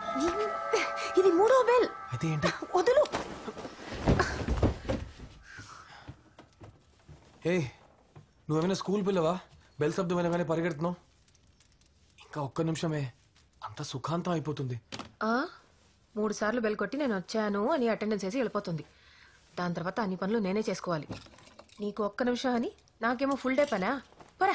ఇది మూడో బెల్ అయితే ఏంటి వదులు ఏ నువ్వేమైనా స్కూల్ పిల్లవా బెల్ శబ్దం వినగానే పరిగెడుతున్నావు ఇంకా ఒక్క నిమిషమే అంత సుఖాంతం అయిపోతుంది ఆ, మూడు సార్లు బెల్ కొట్టి నేను వచ్చాను అని అటెండెన్స్ వేసి వెళ్ళిపోతుంది దాని తర్వాత అన్ని పనులు నేనే చేసుకోవాలి నీకు ఒక్క నిమిషం అని నాకేమో ఫుల్ డే పనా పరా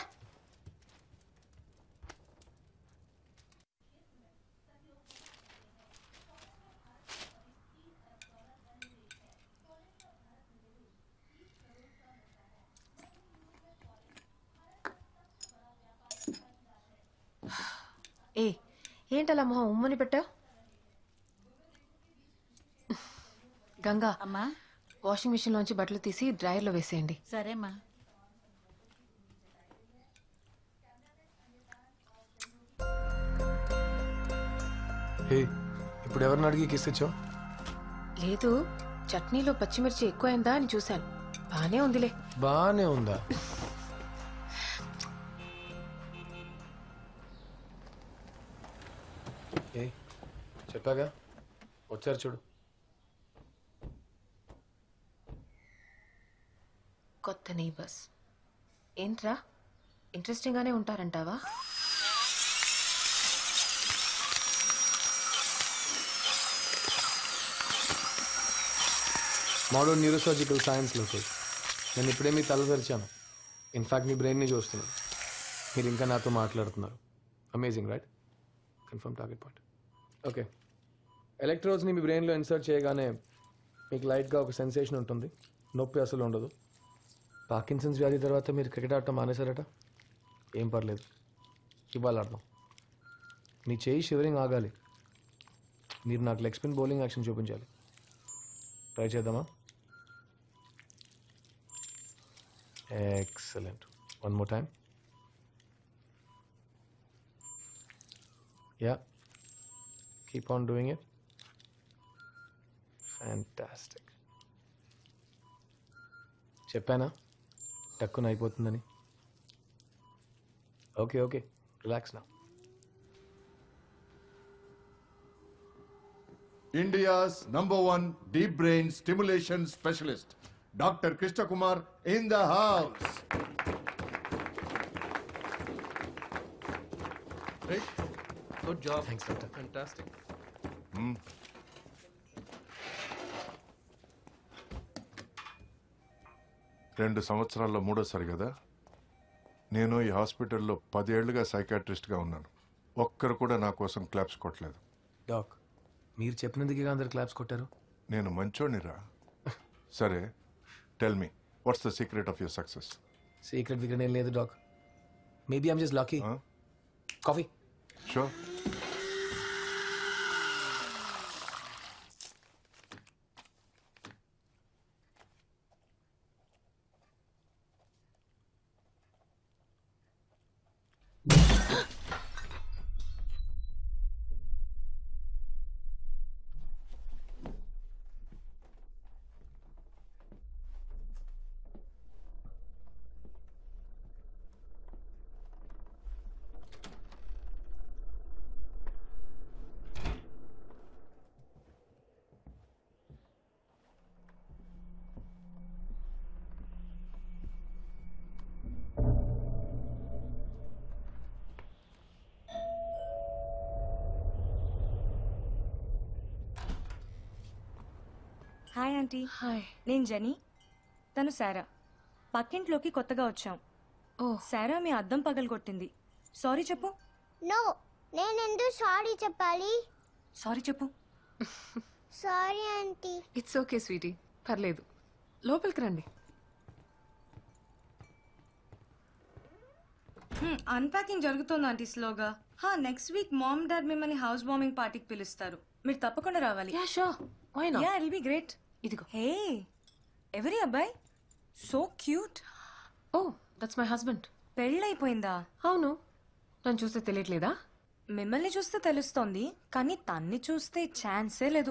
ఏ ఏంటలా మొహం ఉమ్మని పెట్టావు గంగా అమ్మా వాషింగ్ మిషన్ లోంచి బట్టలు తీసి డ్రైయర్లో వేసేయండి సరేమ్మా ఏ ఇప్పుడు ఎవరిని అడిగి కిస్ ఇచ్చావు లేదు చట్నీలో పచ్చిమిర్చి ఎక్కువైందా అని చూశాను బానే ఉందిలే బానే ఉందా ఏ చెప్పాగా వచ్చారు చూడు కొత్త నైబర్స్ ఏంట్రా ఇంట్రెస్టింగ్ గానే ఉంటారంటావా మోడర్న్ న్యూరోసర్జికల్ సైన్స్లోకి నేను ఇప్పుడే మీ తల తెరిచాను ఇన్ఫాక్ట్ మీ బ్రెయిన్ని చూస్తున్నాను మీరు ఇంకా నాతో మాట్లాడుతున్నారు amazing right confirm target point okay ఎలక్ట్రోడ్స్ని మీ బ్రెయిన్లో ఇన్సర్ట్ చేయగానే మీకు లైట్గా ఒక సెన్సేషన్ ఉంటుంది నొప్పి అసలు ఉండదు పార్కిన్సన్స్ వ్యాధి తర్వాత మీరు క్రికెట్ ఆడటం మానేశారట ఏం పర్లేదు ఇవాళ ఆడదాం మీ చేయి షివరింగ్ ఆగాలి మీరు నాకు లెగ్ స్పిన్ బౌలింగ్ యాక్షన్ చూపించాలి ట్రై చేద్దామా excellent one more time yeah keep on doing it fantastic చెప్పానా టక్కున అయిపోతుందని ఓకే ఓకే రిలాక్స్ నా India's number one deep brain stimulation specialist, Dr. Krishna Kumar in the house. Right? Good job thanks doctor fantastic రెండు సంవత్సరాల్లో మూడోసారి కదా నేను ఈ హాస్పిటల్లో పదేళ్లుగా సైకాట్రిస్ట్గా ఉన్నాను ఒక్కరు కూడా నా కోసం క్లాప్స్ కొట్టలేదు డాక్ మీరు చెప్పినందుకే అందరు క్లాప్స్ కొట్టారు నేను మంచోనిరా సరే tell me what's the secret of your success secret wicket ఏం లేదు doc maybe I'm just lucky coffee sure hi aunty hi నేను జని తను సారా పక్కింట్లోకి కొత్తగా వచ్చాం ఓ సారా మీ అద్దం పగలగొట్టింది సారీ చెప్పు నో నేనెందుకు సారీ చెప్పాలి సారీ చెప్పు sorry aunty it's okay sweetie పర్లేదు లోపలికి రండి అన్పాకింగ్ జరుగుతుంది ఆంటీ స్లోగా హా నెక్స్ట్ వీక్ మామ్ డాడ్ మిమ్మల్ని హౌస్ వార్మింగ్ పార్టీకి పిలుస్తారు మీరు తప్పకుండా రావాలి yeah sure why not yeah I'll be great ఇదిగో హే ఎవరి అబ్బాయి so cute oh that's my husband పెళ్ళైపోయిందా అవును నన్ను చూస్తే తెలియట్లేదా మిమ్మల్ని చూస్తే తెలుస్తోంది కానీ తన్ని చూస్తే ఛాన్సే లేదు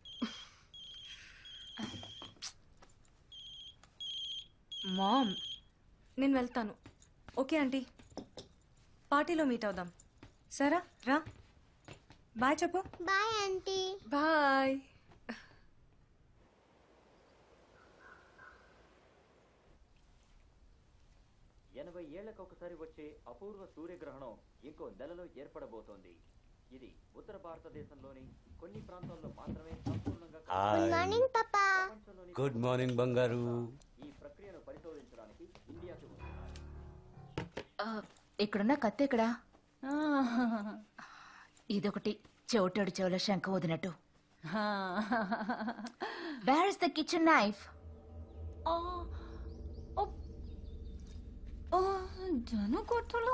మామ్ నేను వెళ్తాను ఓకే ఆంటీ పార్టీలో మీట్ అవుదాం సరా రా బాయ్ చెప్పు బాయ్ ఆంటీ బాయ్ ఎనభై ఏళ్లకు ఒకసారి వచ్చే అపూర్వ సూర్యగ్రహణం ఇంకో నెలలో ఏర్పడబోతోంది ఇది ఉత్తర భారతదేశంలోని కొన్ని ప్రాంతాల్లో మాత్రమే సంపూర్ణంగా గుడ్ మార్నింగ్ పాపా ప్రపంచంలోని గుడ్ మార్నింగ్ బంగారు ఈ ప్రక్రియను పరిశోధించడానికి ఇండియాకు వస్తున్నారు ఇక్కడున్న కత్తి ఎక్కడా ఇదొకటి చెవిటాడు చెవుల శంఖ వదినట్టు where is the kitchen knife Jenny కొట్టులో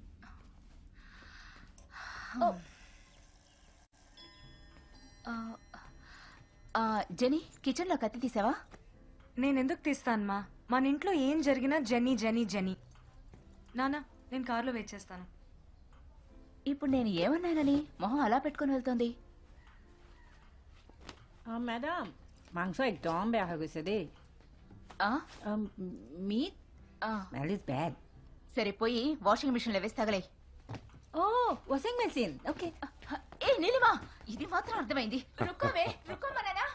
జెనీ కిచెన్ లో కత్తి తీసావా నేను ఎందుకు తీస్తాను మా మన ఇంట్లో ఏం జరిగినా జెన్నీ జెనీ జెనీ నానా నేను కార్లో వెయిట్ చేస్తాను ఇప్పుడు నేను ఏమన్నానని మొహం అలా పెట్టుకొని వెళ్తోంది Ah, madame, মাংস একদম বেয়া হৈ গৈছে দেই ఆ, মিট ఆ, স্মেল ইজ বেড సరే పోయి వాషింగ్ మిషన్ లో వేసి తగలే অ' ৱাশ্বিং মেচিন অ'কে ఏ నీలిమా ఇది మాత్రం అర్థమైంది రుక్కోవే రుక్కోమన్నానా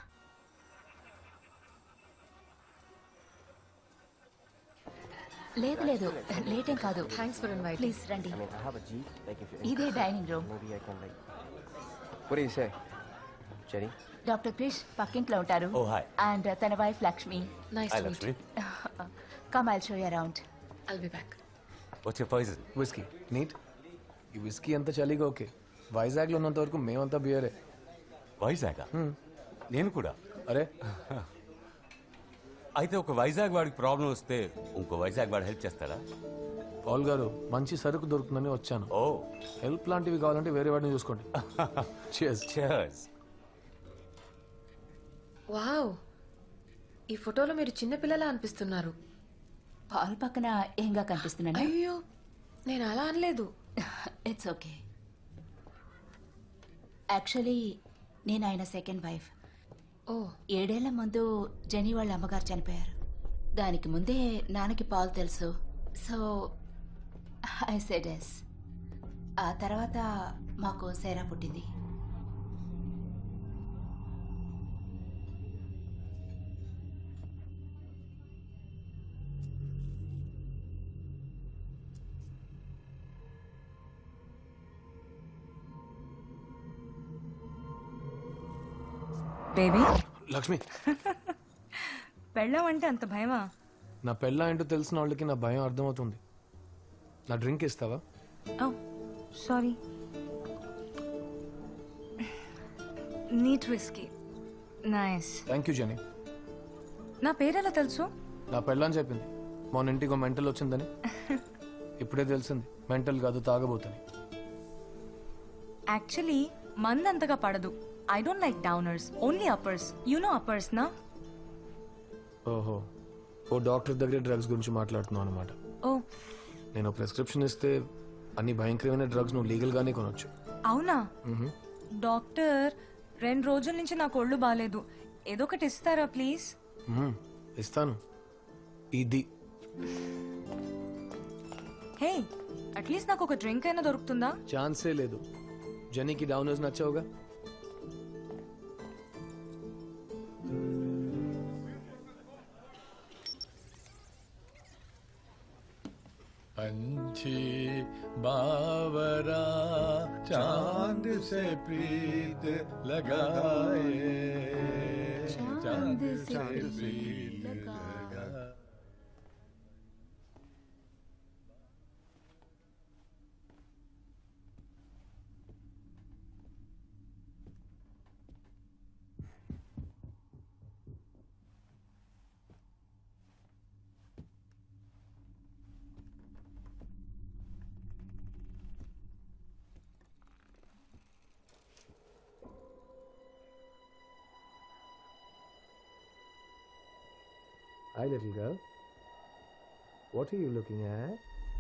లేదు లేదు లేట్ ఏం కాదు థ్యాంక్స్ ఫర్ ఇన్వైట్ ప్లీజ్ రండి I have a Jeep. Like if you're ఇదే dining room maybe I can like. What do you say, Jenny? Doctor Krish పక్కింట్లో ఉంటారు Oh, hi. అండ్ తన wife Lakshmi nice hi to meet Lakshmi come I'll show around I'll be back వచ్చే poison whisky neat ఈ whisky అంతా చలిగా okay వైజాగ్లో ఉన్నంత వరకు మేమంతా బియరే వైజాగ్ నేను కూడా అరే అయితే ఒక వైజాగ్ వాడికి ప్రాబ్లం వస్తే ఇంకో వైజాగ్ వాడు హెల్ప్ చేస్తాడా పాల్ గారు మంచి సరుకు దొరుకుతుందని వచ్చాను ఓ హెల్ప్ లాంటివి కావాలంటే వేరే వాడిని చూసుకోండి Cheers. చర్స్ వావ్ ఈ ఫోటోలో మీరు చిన్నపిల్లలా అనిపిస్తున్నారు పాల్ పక్కన ఏంగా కనిపిస్తున్నాను అయ్యో నేను అలా అనలేదు ఇట్స్ ఓకే యాక్చువల్లీ నేను ఆయన సెకండ్ వైఫ్ ఓ ఏడేళ్ల ముందు జెనీ వాళ్ళ అమ్మగారు చనిపోయారు దానికి ముందే నాన్నకి పాలు తెలుసు సో ఐ సెడ్ ఎస్ ఆ తర్వాత మాకు సేరా పుట్టింది బేబీ లక్ష్మి పెళ్ళం అంటే అంత భయమా నా పెళ్ళ ఏంటో తెలిసిన వాళ్ళకి నా భయం అర్థమవుతుంది నా డ్రింక్ ఇస్తావా oh sorry neat whisky nice thank you Jenny నా పేరెలా తెలుసు నా పెళ్ళని చెప్పింది మొన్న ఇంటికి మెంటల్ వచ్చిందని ఇప్పుడే తెలిసింది మెంటల్ కాదు తాగబోతుంది యాక్చువల్లీ మంద్ అంతగా పడదు I don't like downers only uppers you know uppers నా ఓహో ఓ డాక్టర్ దగ్గర డ్రగ్స్ గురించి మాట్లాడుతున్నావు అనమాట ఓ నేను ప్రిస్క్రిప్షన్ ఇస్తే అన్ని భయంకరమైన డ్రగ్స్ నువ్వు లీగల్గానే కొనొచ్చు అవునా డాక్టర్ రెండు రోజుల నుంచి నాకు ఒళ్ళు బాగాలేదు ఏదో ఒకటి ఇస్తారా ప్లీజ్ మ్మ్, ఇస్తాను ఇది హే అట్లీస్ట్ నాకు ఒక డ్రింక్ అయినా దొరుకుతుందా ఛాన్సే లేదు జనీకి డౌనర్స్ నచ్చావుగా पंछी बावरा चांद से प्रीत लगाए चांद से प्रीत लगाए Hi, little girl. What are you looking at?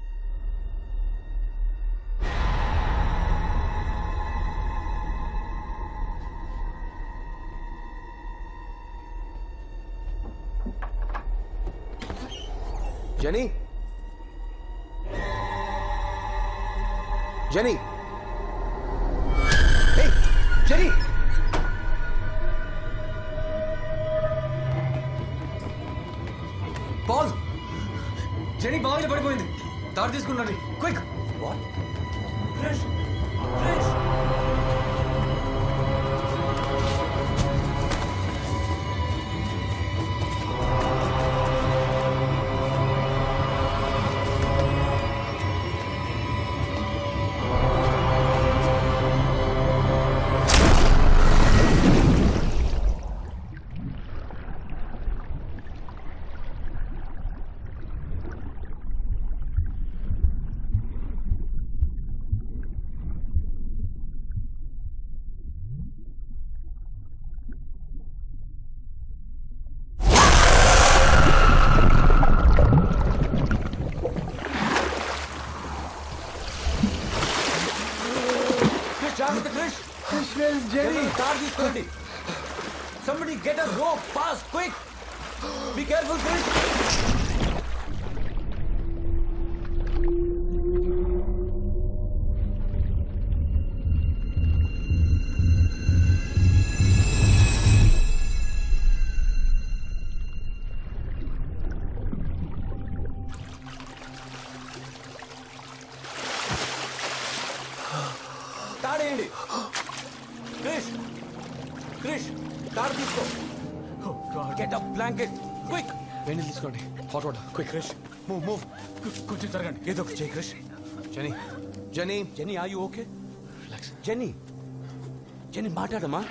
Jenny? Jenny? Hey! Car తీసుకున్నాడు క్విక్ జాగ్రత్త క్రిష్ కార్ తీసుకోండి somebody get a rope fast quick be careful Krish తాడేయండి క్రిష్ క్రిష్ కార్ తీసుకో గెట్ అ బ్లాంకెట్ క్విక్ వేణి తీసుకోండి hot water quick Krish move move కొంచెం జరగండి ఏదో ఒక చేయి Krish Jenny Jenny Jenny are you okay relax Jenny Jenny మాట్లాడమ్మా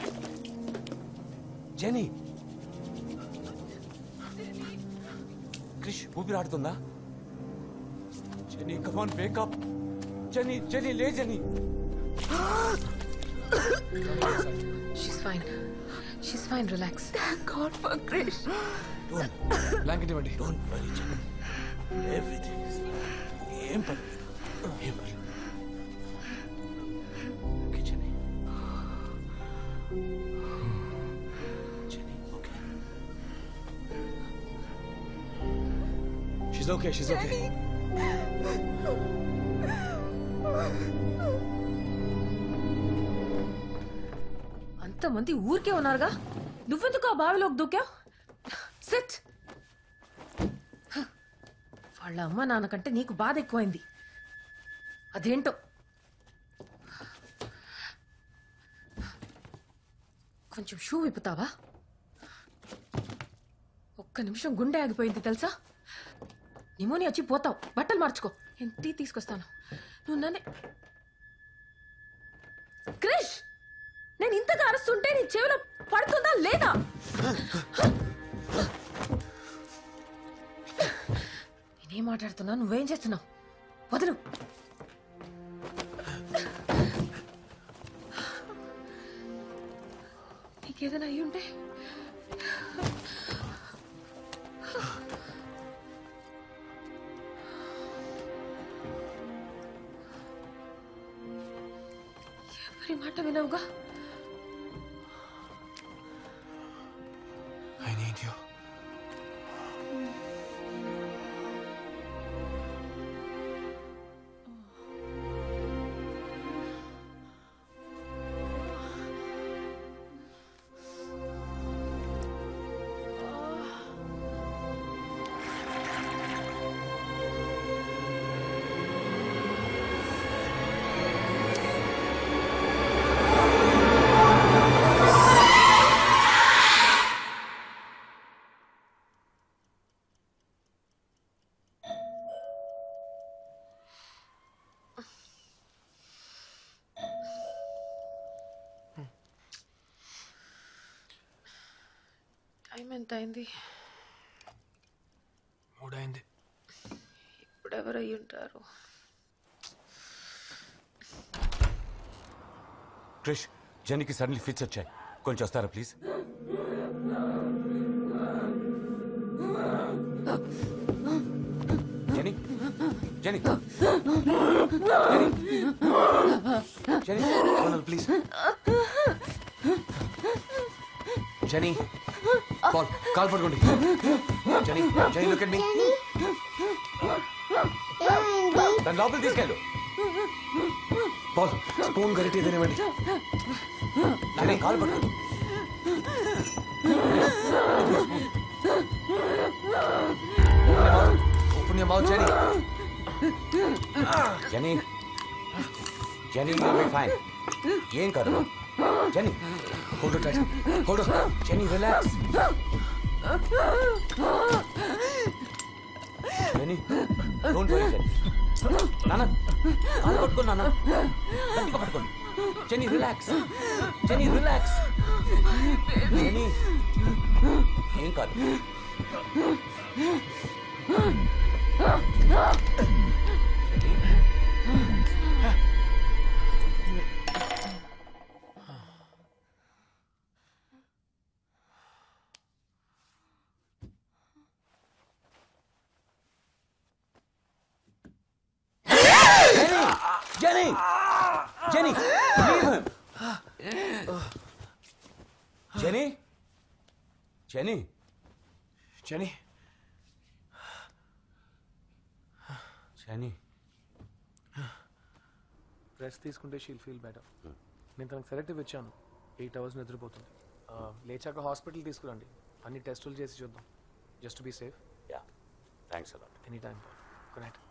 జెనీ క్రిష్ ఊపిరాడుతుందా Jenny come on wake up Jenny Jenny లే Jenny she's fine she's fine relax god for Krish blanket ఇవ్వండి don't worry Jenny everything is ఏం పర్లేదు ఏం పర్లేదు okay Jenny Jenny okay she's okay she's okay అంతమంది ఊరికే ఉన్నారుగా నువ్వెందుకు ఆ బావిలోకి దూకావు సిట్ వాళ్ళ అమ్మ నాన్నకంటే నీకు బాధ ఎక్కువైంది అదేంటో కొంచెం షూ విప్పుతావా ఒక్క నిమిషం గుండె ఆగిపోయింది తెలుసా నిమోని వచ్చి పోతావు బట్టలు మార్చుకో నేను టీ తీసుకొస్తాను నువ్వు నన్నే క్రిష్ నేను ఇంతగా అరుస్తుంటే నీ చెవిలో పడుతుందా లేదా నేనేం మాట్లాడుతున్నా నువ్వేం చేస్తున్నావు వదలు నీకేదైనా అయ్యి ఉంటే ఎవరి మాట వినవుగా ఐ నీడ్ యూ టైం ఎంత అయింది మూడైంది ఇప్పుడు ఎవరు అయ్యి ఉంటారు క్రిష్ జెనీకి సడన్లీ ఫిట్స్ వచ్చాయి కొంచెం వస్తారా please Jenny Jenny Jenny Jenny please Jenny కాల్ కాల్ పట్టుకోండి జనీ జనీ లుక్ ఎట్ మీ ఏమైంది దాని లోపలికి తీసుకెళ్ళు పాల్ స్పూన్ గరిటి ఏదైనా జెనీ కాలు పట్టు open your mouth, Jenny. Jenny Jenny you be fine ఏం కాదు Jenny hold tight hold Jenny relax Jenny don't worry Jenny నాన్న నాన్న పట్టుకో నాన్న గట్టిగా పట్టుకోండి Jenny relax Jenny relax Jenny ఏం కాదు Jenny! Jenny! Leave him! Jenny? Jenny? Jenny Jenny? Rest తీసుకుంటే షీల్ ఫీల్ బెటర్ నేను తనకు సెలెక్టివ్ ఇచ్చాను ఎయిట్ అవర్స్ నిద్రపోతుంది ఆ, లేచాక హాస్పిటల్ తీసుకురండి అన్ని టెస్టులు చేసి చూద్దాం just be safe Yeah. Thanks a lot. Any time good night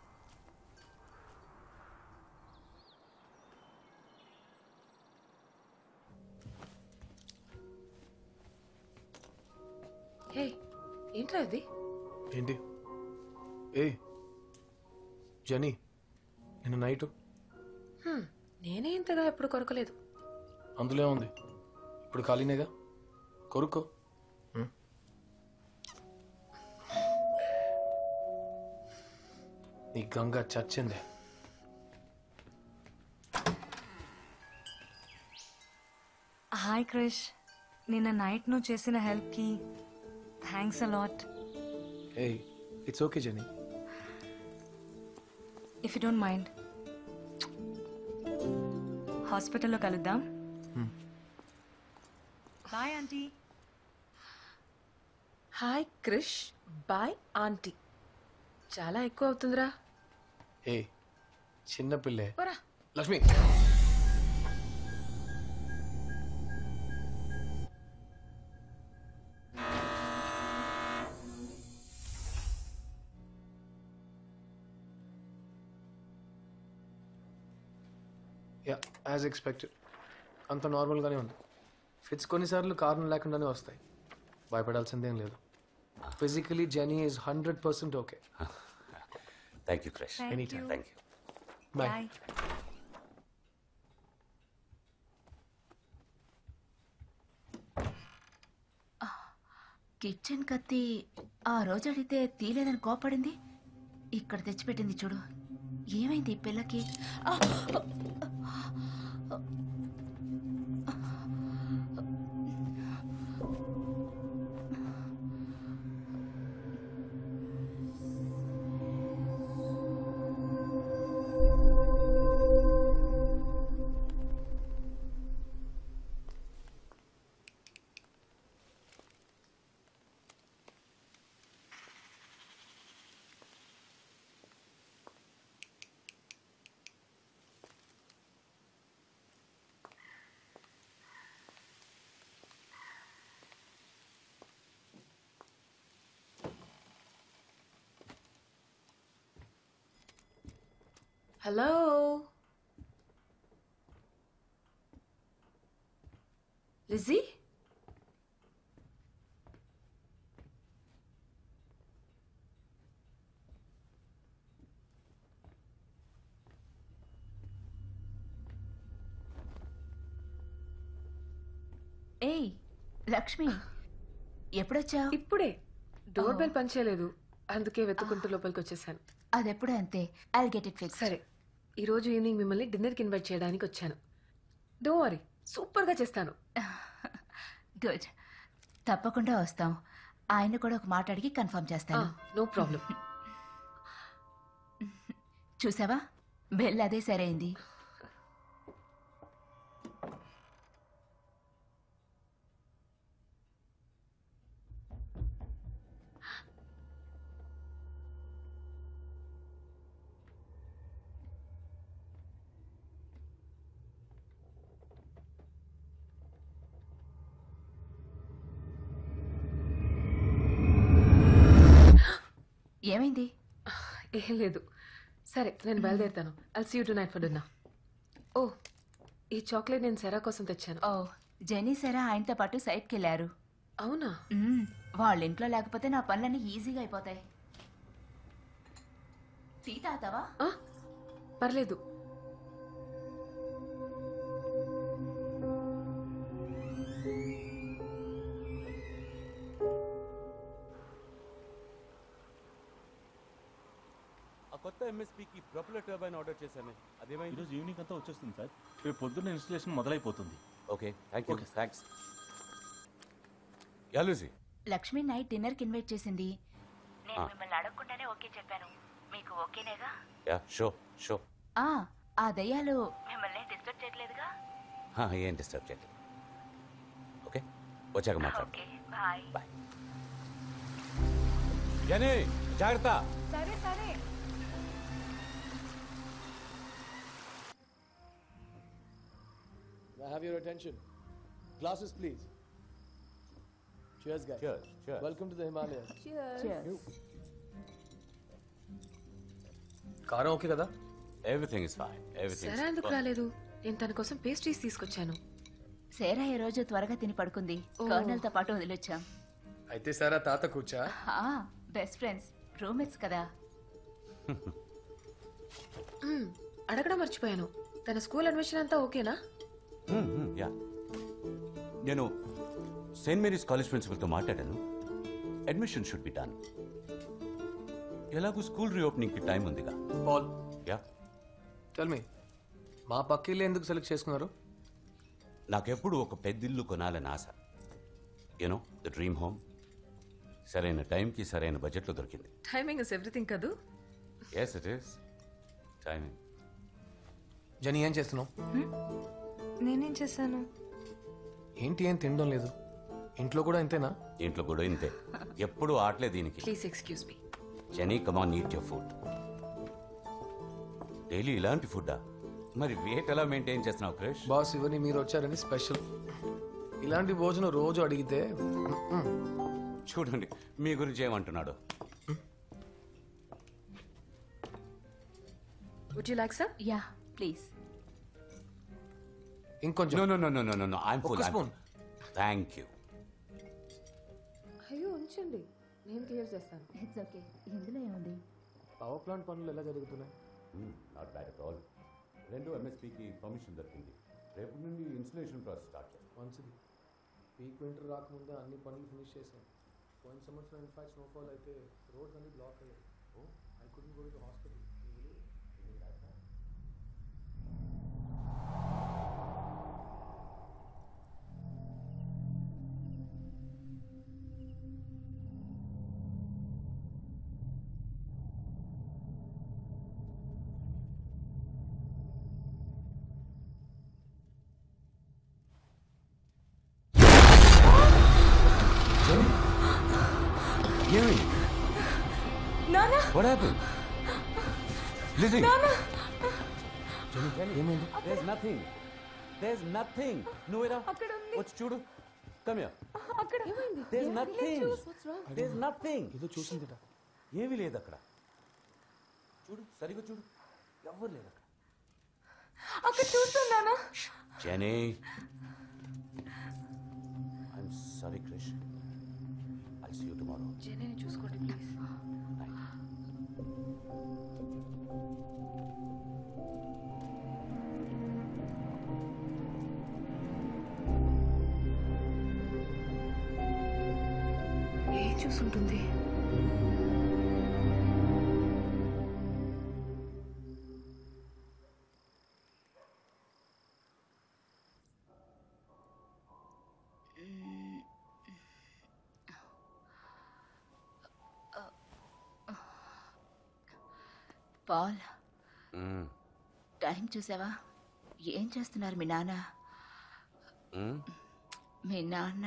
hey ఏంట్రా ఇది ఏంటి ఏ జనీ నిన్న నైట్ హ్మ్, నేనే ఇంతగా ఎప్పుడు కొరకలేదు అందులో ఉంది ఇప్పుడు ఖాళీనేగా కొరుక్కో హ్మ్. నీ గంగ చచ్చిందే హాయ్ క్రిష్ నిన్న నైట్ నువ్వు చేసిన హెల్ప్కి థ్యాంక్స్ అలాట్ ఏ it's okay Jenny if you don't mind హాస్పిటల్లో కలుద్దాం bye aunty hi Krish bye aunty చాలా ఎక్కువ అవుతుందిరా ఏ చిన్న పిల్లే పోరా లక్ష్మి యా యాజ్ ఎక్స్పెక్టెడ్ అంత నార్మల్గానే ఉంది ఫిట్స్ కొన్నిసార్లు కారణం లేకుండానే వస్తాయి భయపడాల్సిందేం లేదు physically Jenny is hundred percent okay Thank you, Krish. Thank Anytime. you. Thank you. Bye bye kitchen కత్తి ఆ రోజు అడిగితే తీలేదని కోపడింది ఇక్కడ తెచ్చిపెట్టింది చూడు ఏమైంది ఈ పిల్లకి ఆ! హలో లిజీ ఏయ్ లక్ష్మి ఎప్పుడొచ్చావు ఇప్పుడే డోర్ బెల్ పనిచేయలేదు అందుకే వెతుకుంటూ లోపలికి వచ్చేసాను అదెప్పుడు అంతే ఐ గెట్ ఇట్ ఫిక్స్ సరే ఈ రోజు ఈవినింగ్ మిమ్మల్ని డిన్నర్కి ఇన్వైట్ చేయడానికి వచ్చాను డో వరీ సూపర్గా చేస్తాను గుడ్ తప్పకుండా వస్తాం ఆయన కూడా ఒక మాట అడిగి కన్ఫర్మ్ చేస్తాను నో ప్రాబ్లం చూసావా బెల్ అదే సరైంది ఏమైంది ఏం లేదు సరే నేను బయలుదేరుతాను I'll see you tonight for dinner oh ఈ చాక్లెట్ నేను సెరా కోసం తెచ్చాను ఓ జెనీ సెరా ఆయనతో పాటు సైట్కి వెళ్ళారు అవునా మ్మ్. వాళ్ళ ఇంట్లో లేకపోతే నా పనులన్నీ ఈజీగా అయిపోతాయి టీ తాగుతావా ఆ, పర్లేదు ఆ కొత్త ఎంఎస్పీకి ప్రొపలర్ టర్బైన్ ఆర్డర్ చేశాను అదేమైంది ఈరోజు ఈవినింగ్ అంతా వచ్చేస్తుంది సార్ రేపు పొద్దున్న ఇన్స్టలేషన్ మొదలైపోతుంది okay thank you thanks yeah Lucy Lakshmi night డిన్నర్కి ఇన్వైట్ చేసింది నేను ఆ. మిమ్మల్ని అడగకుండానే ఓకే చెప్పాను మీకు ఓకేనేగా యా షో షో ఆ ఆ దయ్యాలు మిమ్మల్ని డిస్టర్బ్ చేయట్లేదుగా ఏం డిస్టర్బ్ చేయలేదు ఓకే వచ్చాక మాట్లాడు ఓకే బాయ్ జని జాగ్రత్త సరే సరే May I have your attention? Glasses, please. Cheers, guys. Cheers, cheers. Welcome to the Himalayas. కారం ఓకే కదా ఎవ్రీథింగ్ ఇస్ ఫైన్ ఎవ్రీథింగ్ సెరా ఎందుకు రాలేదు నేను తన కోసం పేస్ట్రీస్ తీసుకొచ్చాను సేరా ఈ రోజు త్వరగా తిని పడుకుంది కర్నల్ తో పాటు వదిలొచ్చాం అయితే సారా తాత కూర్చా బెస్ట్ ఫ్రెండ్స్ రూమ్మేట్స్ కదా మ్మ్, అడగడం మర్చిపోయాను తన స్కూల్ అడ్మిషన్ అంతా ఓకేనా యా నేను సెయింట్ మేరీస్ కాలేజ్ ప్రిన్సిపల్తో మాట్లాడాను అడ్మిషన్ షుడ్ బి డన్ ఎలాగూ స్కూల్ రీఓపెనింగ్కి టైం ఉందిగా పాల్ యా టెల్ మీ మా పక్కిల్లు ఎందుకు సెలెక్ట్ చేసుకున్నారు నాకెప్పుడు ఒక పెద్దిల్లు కొనాలని ఆశ యూనో ద డ్రీమ్ హోమ్ సరైన టైంకి సరైన బడ్జెట్లో దొరికింది టైమింగ్ ఇస్ ఎవ్రీథింగ్ కదూ yes it is timing Jenny ఏం చేస్తున్నావు నేనేం చేశాను ఏంటి ఏం తినడం లేదు ఇంట్లో కూడా ఇంతేనా ఇంట్లో కూడా ఇంతే ఎప్పుడు ఆటలే దీనికి please excuse me Jenny come on eat your food daily ఇలాంటి ఫుడ్డా మరి వెయిట్ ఎలా మెయింటైన్ చేస్తున్నావు క్రిష్ బాస్ ఇవన్నీ మీరు వచ్చారని స్పెషల్ ఇలాంటి భోజనం రోజు అడిగితే చూడండి మీ గురించి ఏమంటున్నాడు would you like sir yeah please ఇంకొంచెం no no no no no no I'm full ఒక్క spoon. థ్యాంక్ యూ అయ్యో ఉంచండి నేను క్లియర్ చేస్తాను ఇట్స్ ఓకే ఇందులో ఏముంది పవర్ ప్లాంట్ పనులు ఎలా జరుగుతున్నాయి నాట్ బ్యాడ్ అట్ ఆల్ రెండు ఎంఎస్పీకి పర్మిషన్ దొరికింది రేపు నుండి ఇన్స్టలేషన్ ప్రాసెస్ స్టార్ట్ చేస్తాం మంచిది పీక్ వింటర్ రాకముందే అన్ని పనులు ఫినిష్ చేశాం పోయిన సంవత్సరం ఇన్ఫాక్ట్ స్నోఫాల్ అయితే రోడ్స్ అన్ని బ్లాక్ అయ్యాయి oh I couldn't go to hospital ఏమైంది నానా What happened? Lizzie! ఏమైంది There's nothing. There's nothing. నువ్వేరా అక్కడ ఉంది. వచ్చి చూడు కమ్ హియర్ అక్కడ There's nothing. There's nothing. ఏదో చూసిందిట ఏమీ లేదు అక్కడ చూడు సరిగ్గా చూడు ఎవ్వరు లేదు అక్కడ అక్కడ చూస్తున్నానా Jenny I'm sorry Krish I see you tomorrow జెనీని చూసుకోండి ప్లీజ్ ఏం చూసుంటుంది పాల్ టైం చూసావా ఏం చేస్తున్నారు మీ నాన్న మీ నాన్న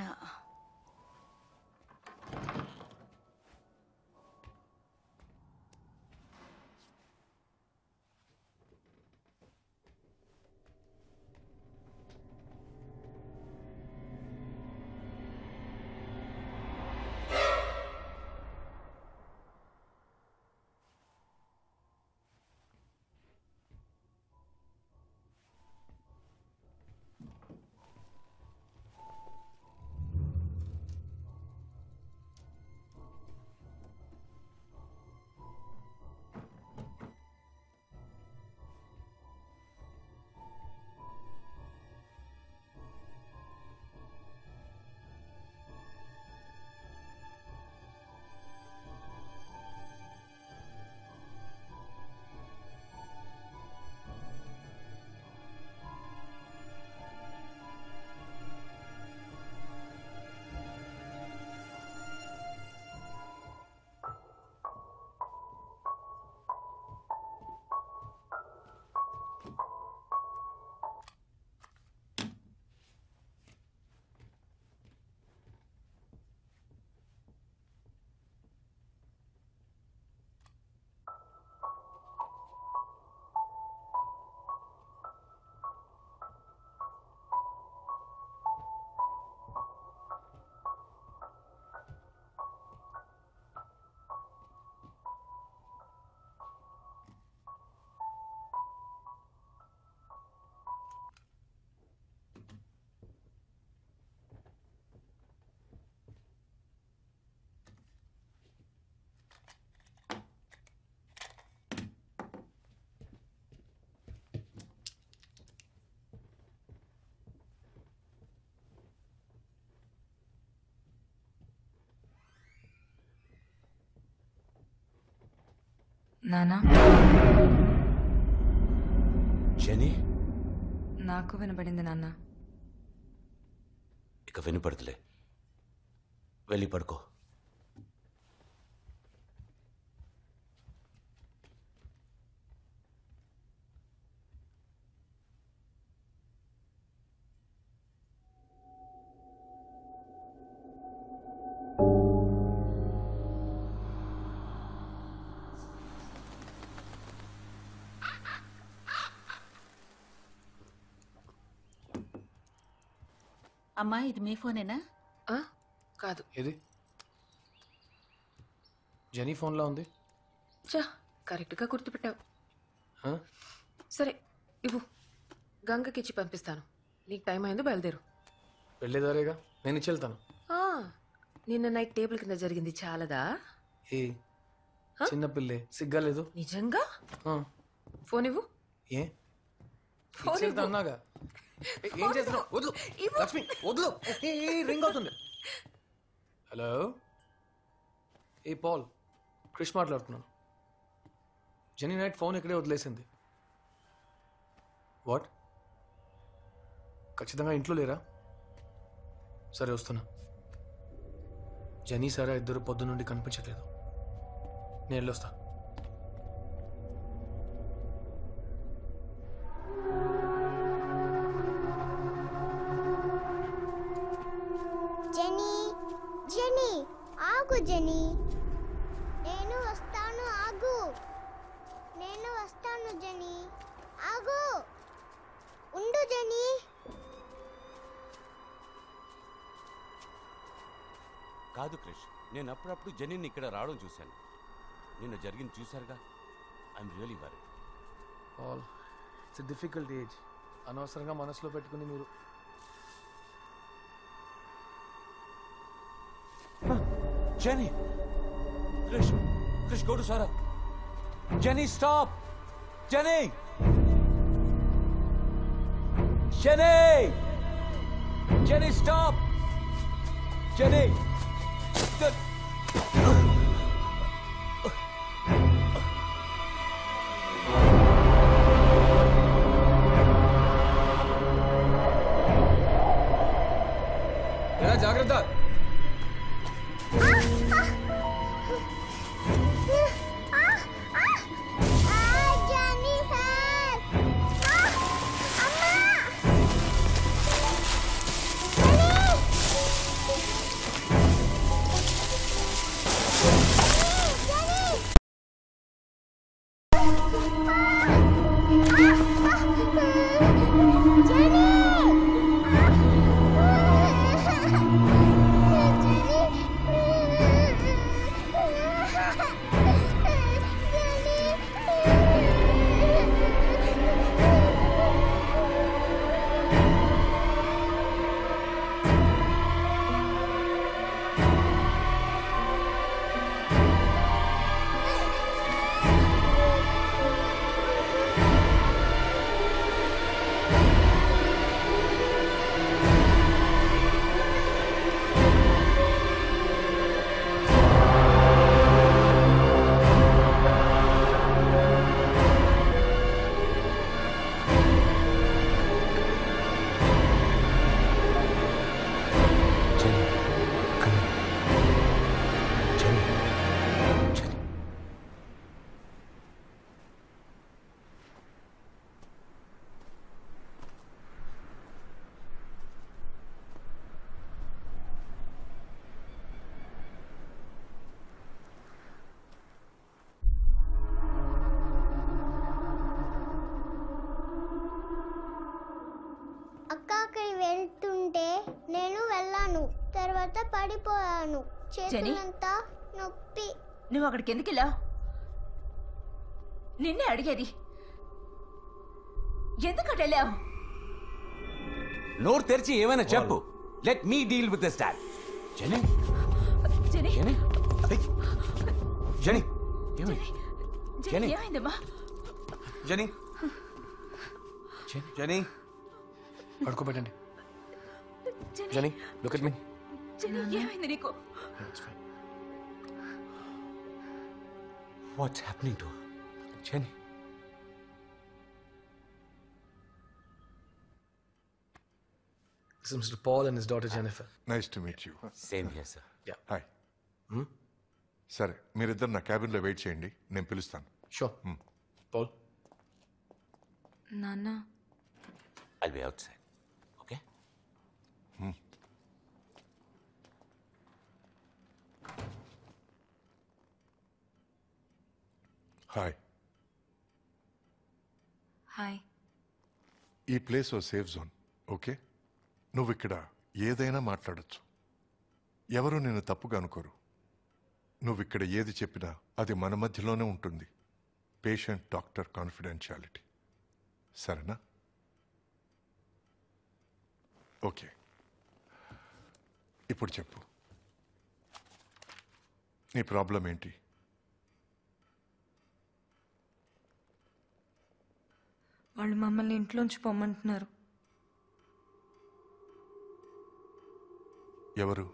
నానా జెనీ నాకు వినపడింది నాన్న ఇక వినపడదులే వెళ్ళి పడుకో అమ్మా ఇది మీ ఫోనేనా ఆ? కాదు ఏది జెనీ ఫోన్లో ఉంది చా కరెక్ట్గా గుర్తుపెట్టావు ఆ? సరే ఇవ్వు గంగకి ఇచ్చి పంపిస్తాను నీకు టైం అయింది బయలుదేరు వెళ్ళేదారేగా నేను ఇచ్చి వెళ్తాను ఆ, నిన్న నైట్ టేబుల్ కింద జరిగింది చాలదా ఏ చిన్న పిల్లే సిగ్గా లేదు నిజంగా ఆ, ఫోన్ ఇవ్వు ఏ ఫోన్ ఇచ్చి వెళ్తా ఇవ్వు. అన్నాగా ఏ, ఏం చేస్తున్నావు వదులు లక్ష్మి వదులు ఏ, ఏ, రింగ్ అవుతుంది హలో ఏ పాల్ క్రిష్ మాట్లాడుతున్నాను జెనీ నైట్ ఫోన్ ఇక్కడే వదిలేసింది వాట్ ఖచ్చితంగా ఇంట్లో లేరా సరే వస్తున్నా జెనీ సారా ఇద్దరు పొద్దు నుండి కనిపించట్లేదు నేను వెళ్ళొస్తా జెనీ జెనీ ఆగు జెనీ నేను వస్తాను ఆగు నేను వస్తాను జెనీ ఆగు ఉండు జెనీ కాదు క్రిష్ నేను అప్పుడప్పుడు జెనీని ఇక్కడ రావడం చూశాను నిన్న జరిగింది చూశారుగా I'm really worry all it's difficult age అనవసరంగా మనసులో పెట్టుకుని మీరు Jenny! Krish! Krish, go to Sarah! Jenny, stop! Jenny! Jenny! Jenny, stop! Jenny! Good. ఏరా జాగ్రత్త జెనీ హెల్ప్ అక్క అక్కడికి వెళ్తుంటే నేను వెళ్ళాను తర్వాత పడిపోయాను చేతులంతా నొప్పి నువ్వు అక్కడికి ఎందుకు వెళ్ళావు నిన్నే అడిగేది ఎందుకు వెళ్ళావు నోరు తెరిచి ఏమైనా చెప్పు let me deal with this dad Jenny Jenny Jenny Jenny Jenny, Jenny. ఏమైందమ్మా జెనీ జెనీ పడుకోబెట్టండి Jenny, Jenny look at me Jenny, ఏమైంది నీకు what's happening to Jenny. This is Mr. Paul and his daughter Jennifer. Nice to meet you Same here, sir. Hi సరే మీరిద్దరు నా క్యాబిన్లో wait చేయండి నేను పిలుస్తాను Sure. Paul? నాన్న I'll be outside. Okay? Hi hi ఈ ప్లేస్ ఓ సేఫ్ జోన్ ఓకే నువ్వు ఇక్కడ ఏదైనా మాట్లాడొచ్చు ఎవరు నేను తప్పుగా అనుకోరు నువ్వు ఇక్కడ ఏది చెప్పినా అది మన మధ్యలోనే ఉంటుంది పేషెంట్ డాక్టర్ కాన్ఫిడెన్షియాలిటీ సరేనా ఓకే ఇప్పుడు చెప్పు నీ ప్రాబ్లం ఏంటి వాళ్ళు మమ్మల్ని ఇంట్లోంచి పొమ్మంటున్నారు ఎవరు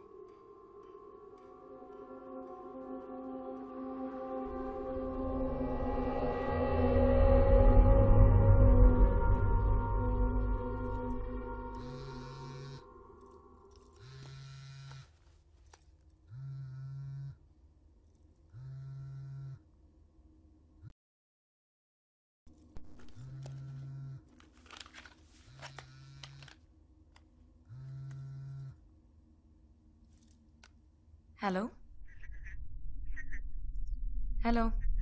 హలో హలో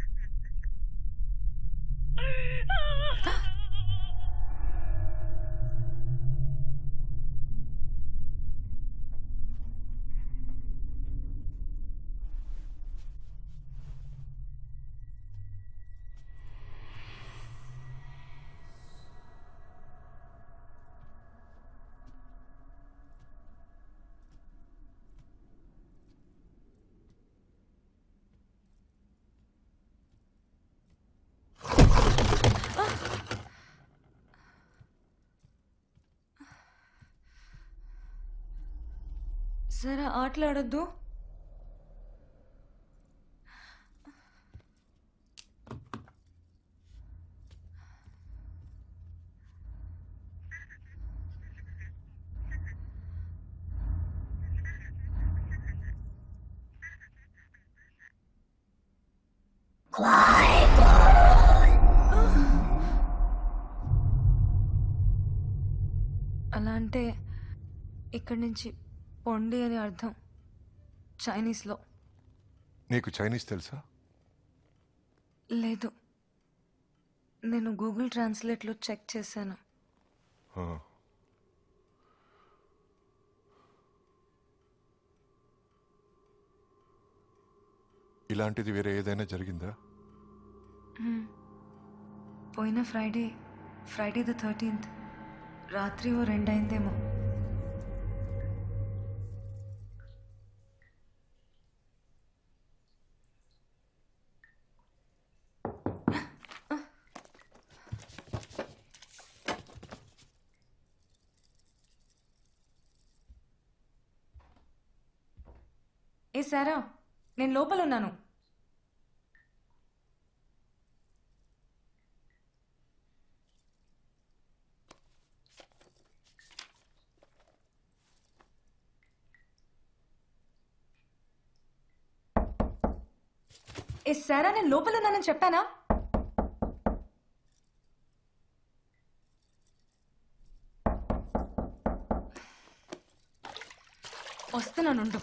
సరే ఆటలాడొద్దు అలా అంటే ఇక్కడి నుంచి పొండి అని అర్థం చైనీస్లో నీకు చైనీస్ తెలుసా లేదు నేను గూగుల్ ట్రాన్స్లేట్లో చెక్ చేశాను ఆ. ఇలాంటిది వేరే ఏదైనా జరిగిందా హ్మ్. పోయిన ఫ్రైడే ఫ్రైడే ద థర్టీన్త్ రాత్రి ఓ రెండైందేమో ఏ సారా నేను లోపల ఉన్నాను ఏ సారా నేను లోపల ఉన్నానని చెప్పానా వస్తున్నానుండు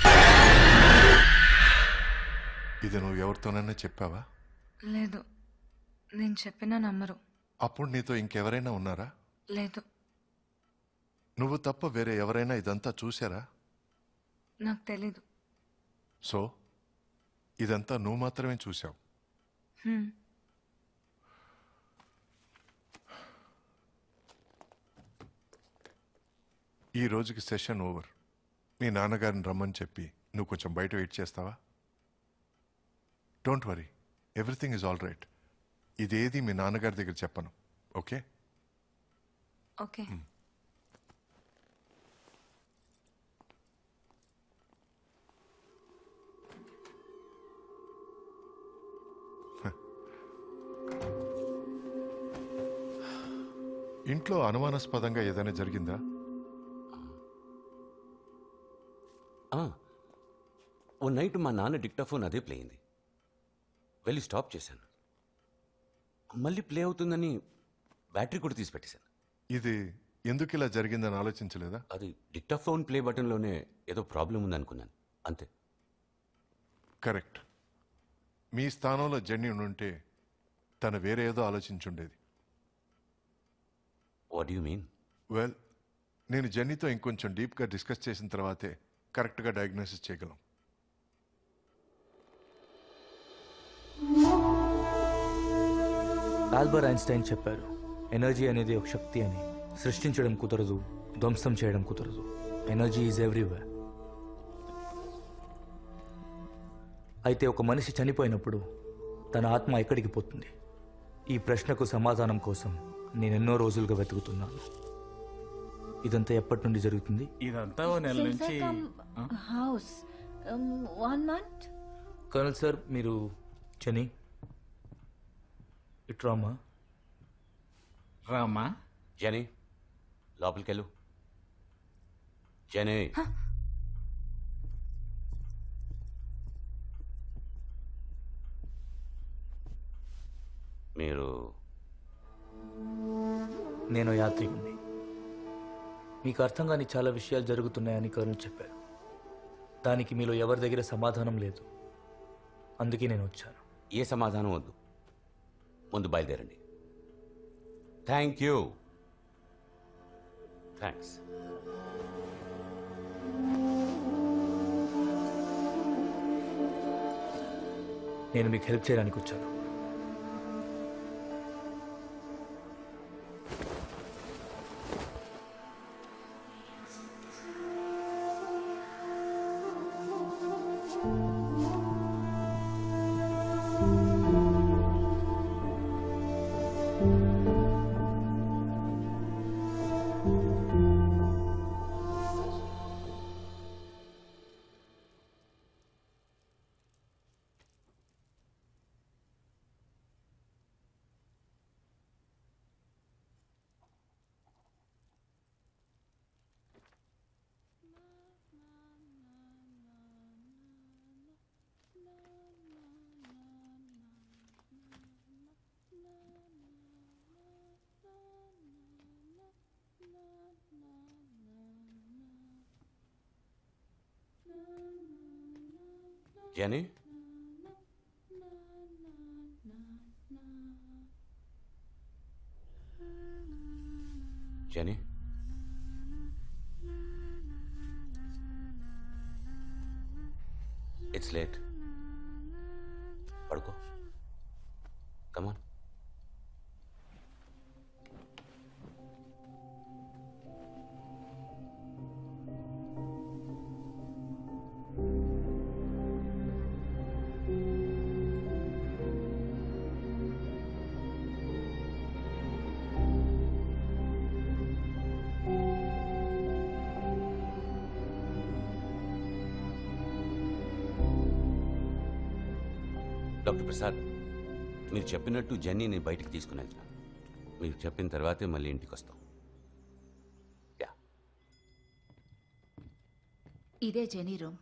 ఇది నువ్వు ఎవరితోనైనా చెప్పావా లేదు నేను చెప్పినా నమ్మరు అప్పుడు నీతో ఇంకెవరైనా ఉన్నారా లేదు నువ్వు తప్ప వేరే ఎవరైనా ఇదంతా చూశారా నాకు తెలీదు సో ఇదంతా నువ్వు మాత్రమే చూశావు హ్మ్. ఈ రోజుకి సెషన్ ఓవర్ మీ నాన్నగారిని రమ్మని చెప్పి నువ్వు కొంచెం బయట వెయిట్ చేస్తావా don't worry everything is all right ఇదేది మీ నాన్నగారి దగ్గర చెప్పను ఓకే ఓకే ఇంట్లో అనుమానాస్పదంగా ఏదైనా జరిగిందా ఆ, ఓ నైట్ మా నాన్న డిక్టాఫోన్ అదే ప్లే అయింది వెళ్ళి స్టాప్ చేశాను మళ్ళీ ప్లే అవుతుందని బ్యాటరీ కూడా తీసి పెట్టేశాను ఇది ఎందుకు ఇలా జరిగిందని ఆలోచించలేదా అది డిక్టాఫోన్ ప్లే బటన్లోనే ఏదో ప్రాబ్లం ఉందనుకున్నాను అంతే కరెక్ట్ మీ స్థానంలో జెన్నీ ఉంటే తను వేరే ఏదో ఆలోచించుండేది వాట్ యు మీన్ వెల్ నేను జెన్నీతో ఇంకొంచెం డీప్గా డిస్కస్ చేసిన తర్వాతే కరెక్ట్గా డయాగ్నోసిస్ చేయగలం ఆల్బర్ ఐన్స్టైన్ చెప్పారు ఎనర్జీ అనేది ఒక శక్తి అని సృష్టించడం కుదరదు ధ్వంసం చేయడం కుదరదు ఎనర్జీ ఈజ్ ఎవ్రీవేర్ అయితే ఒక మనిషి చనిపోయినప్పుడు తన ఆత్మ ఎక్కడికి పోతుంది ఈ ప్రశ్నకు సమాధానం కోసం నేను ఎన్నో రోజులుగా వెతుకుతున్నాను ఇదంతా ఎప్పటి నుండి జరుగుతుంది ఇదంతా ఓ నెల నుంచి house one month colonel sir మీరు చని ఇట్రామా రామా జనీ లోపలికెళ్ళు జనీ మీరు నేను యాత్రికుని మీకు అర్థం కాని చాలా విషయాలు జరుగుతున్నాయని కరుణ్ చెప్పారు దానికి మీలో ఎవరి దగ్గర సమాధానం లేదు అందుకే నేను వచ్చాను ఏ సమాధానం వద్దు ముందు బయలుదేరండి థ్యాంక్ యూ థ్యాంక్స్ నేను మీకు హెల్ప్ చేయడానికి వచ్చాను జనీ జనీ ఇట్స్ లేట్ పడుకో కమాన్ డాక్టర్ ప్రసాద్ మీరు చెప్పినట్టు జెన్నీని బయటికి తీసుకుని వెళ్తున్నాను మీరు చెప్పిన తర్వాతే మళ్ళీ ఇంటికి వస్తాం ఇదే జెనీ రూమ్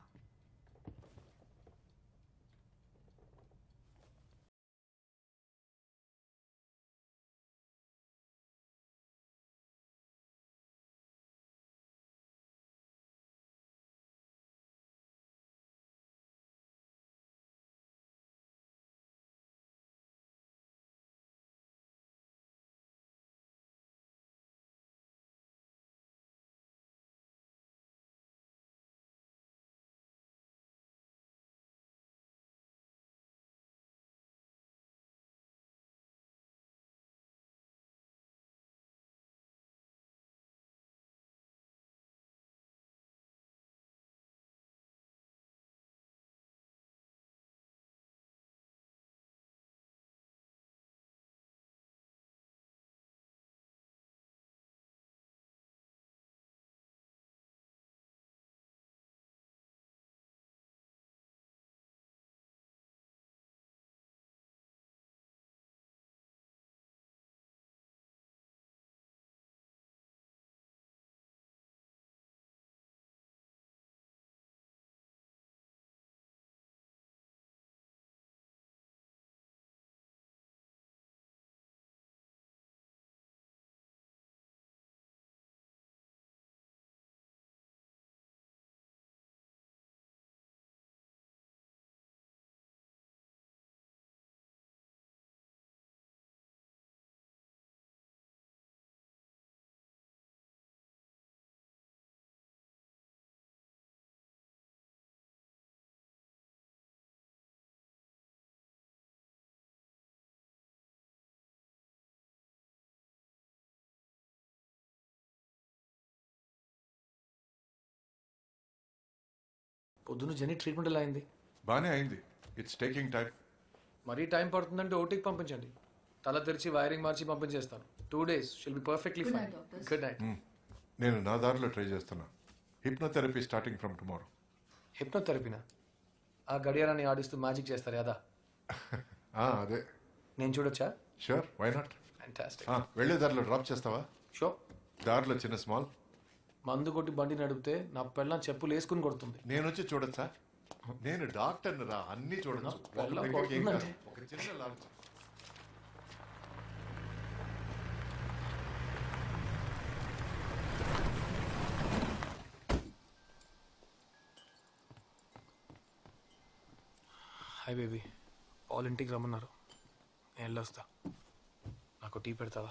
పొద్దున్న జెనీ ట్రీట్మెంట్ ఎలా అయింది బానే అయింది ఇట్స్ టేకింగ్ టైం మరీ టైం పడుతుందంటే ఓటీకి పంపించండి తల తెరిచి వైరింగ్ మార్చి పంపించేస్తాను two days she'll be perfectly fine good night నేను నా దారిలో ట్రై చేస్తున్నా హిప్నోథెరపీ స్టార్టింగ్ ఫ్రమ్ టుమారో హిప్నోథెరపీనా ఆ గడియారాన్ని ఆడిస్తూ మ్యాజిక్ చేస్తారు కదా అదే నేను చూడొచ్చా షూర్ వై నాట్ ఫ్యాంటాస్టిక్ వెళ్ళే దారిలో డ్రాప్ చేస్తావా షో దారిలో చిన్న స్మాల్ మందు కొట్టి బండి నడిపితే నా పెళ్ళం చెప్పులు వేసుకుని కొడుతుంది నేను వచ్చి చూడొచ్చా నేను డాక్టర్ రా అన్ని చూడొచ్చు వెళ్ళ ఒకటి ఏం కాదు. కొడుతుందంటే. ఒక చిన్న లాంచ్ హాయ్ బేబీ పాల్ ఇంటికి రమ్మన్నారు నేను వెళ్ళొస్తా నాకు టీ పెడతావా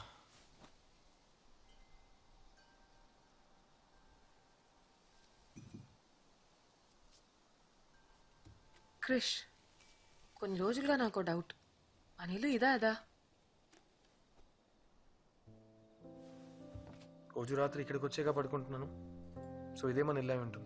క్రిష్ కొన్ని రోజులుగా నాకు డౌట్ అనిలు ఇదా అదా రోజు రాత్రి ఇక్కడికి వచ్చాక పడుకుంటున్నాను సో ఇదే మన ఇల్లా ఉంటుంది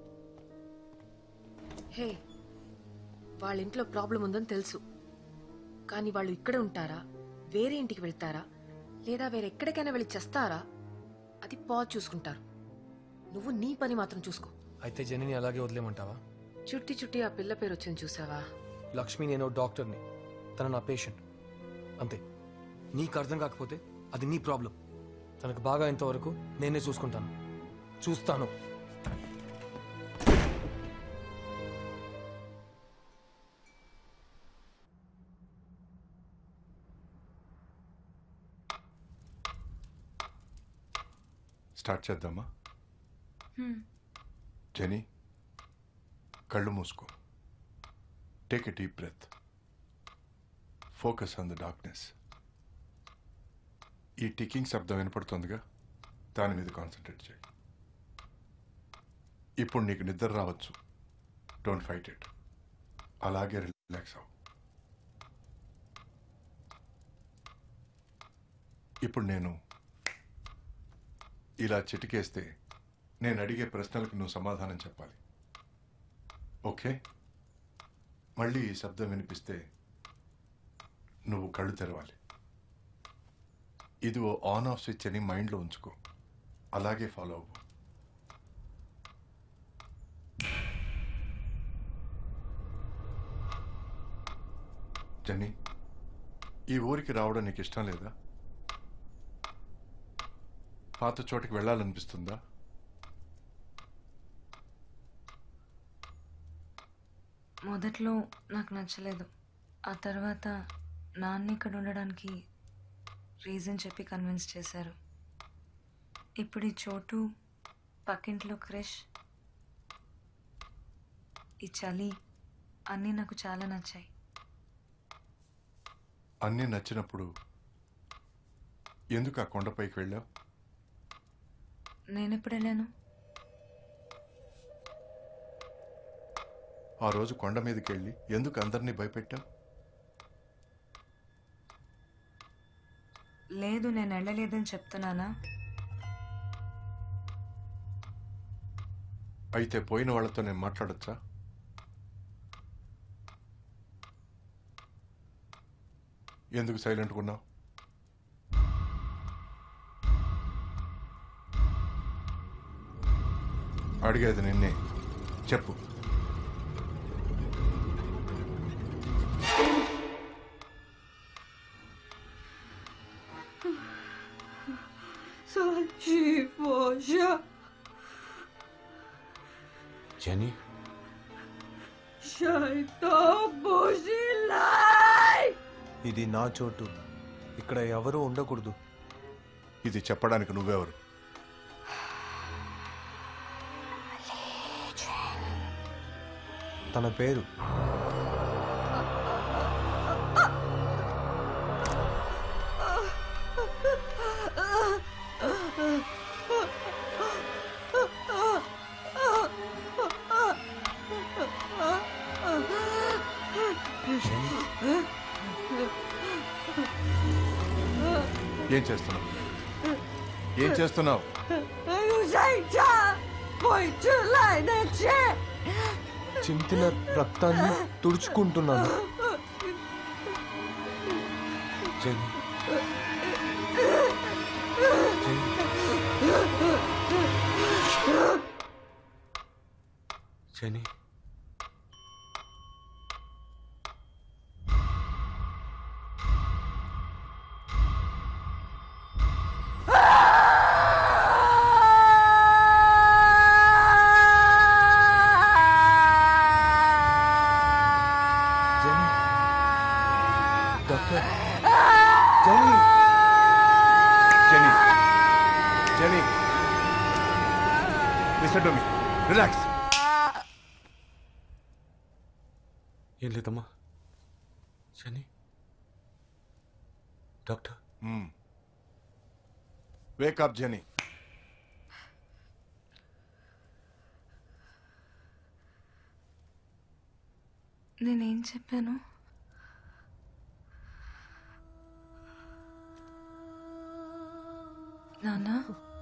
హే వాళ్ళ ఇంట్లో ప్రాబ్లం ఉందని తెలుసు కానీ వాళ్ళు ఇక్కడే ఉంటారా వేరే ఇంటికి వెళ్తారా లేదా వేరే ఎక్కడికైనా వెళ్ళి చేస్తారా అది పాజ్ చూసుకుంటారు నువ్వు నీ పని మాత్రం చూసుకో అయితే జెనీని అలాగే వదిలేమంటావా చుట్టి చుట్టి ఆ పిల్ల పేరు వచ్చింది చూసావా లక్ష్మి నేను డాక్టర్ని తన నా పేషెంట్ అంతే నీకు అర్థం కాకపోతే అది నీ ప్రాబ్లం తనకు బాగా ఇంతవరకు నేనే చూసుకుంటాను చూస్తాను స్టార్ట్ చేద్దామా జెనీ కళ్ళు మూసుకో take a deep breath focus on the darkness ఈ టికింగ్ శబ్దం వినపడుతుందిగా దాని మీద కాన్సన్ట్రేట్ చేయి ఇప్పుడు నీకు నిద్ర రావచ్చు డోంట్ ఫైట్ ఇట్ అలాగే రిలాక్స్ అవ్వు ఇప్పుడు నేను ఇలా చిటికేస్తే నేను అడిగే ప్రశ్నలకు నువ్వు సమాధానం చెప్పాలి ఓకే మళ్ళీ ఈ శబ్దం వినిపిస్తే నువ్వు కళ్ళు తెరవాలి ఇది ఓ ఆన్ ఆఫ్ స్విచ్ అని మైండ్లో ఉంచుకో అలాగే ఫాలో అవ్వు జని ఈ ఊరికి రావడం నీకు ఇష్టం లేదా పాత చోటికి వెళ్ళాలనిపిస్తుందా మొదట్లో నాకు నచ్చలేదు ఆ తర్వాత నాన్న ఇక్కడ ఉండడానికి రీజన్ చెప్పి కన్విన్స్ చేశారు ఇప్పుడు ఈ చోటు పక్కింట్లో క్రిష్ ఈ చలి అన్నీ నాకు చాలా నచ్చాయి అన్నీ నచ్చినప్పుడు ఎందుకు ఆ కొండపైకి వెళ్ళావు నేను ఎప్పుడు వెళ్ళాను ఆ రోజు కొండ మీదకి వెళ్ళి ఎందుకు అందరినీ భయపెట్టావు లేదు నేను వెళ్ళలేదని చెప్తున్నానా అయితే పోయిన వాళ్ళతో నేను మాట్లాడొచ్చా ఎందుకు సైలెంట్గా ఉన్నావు అడిగేది నిన్నే చెప్పు జెనీ ఇది నా చోటు ఇక్కడ ఎవరు ఉండకూడదు ఇది చెప్పడానికి నువ్వెవరు తన పేరు ఏం చేస్తున్నావు ఏం చేస్తున్నావు 用下一站，会出来的钱。 చింతిన రక్తాన్ని తుడుచుకుంటున్నాను Jenny Jenny doctor Jenny Jenny Jenny listen to me relax ఏం లేదమ్మా జెనీ డాక్టర్ వేకప్ జెనీ నేనేం చెప్పాను నానా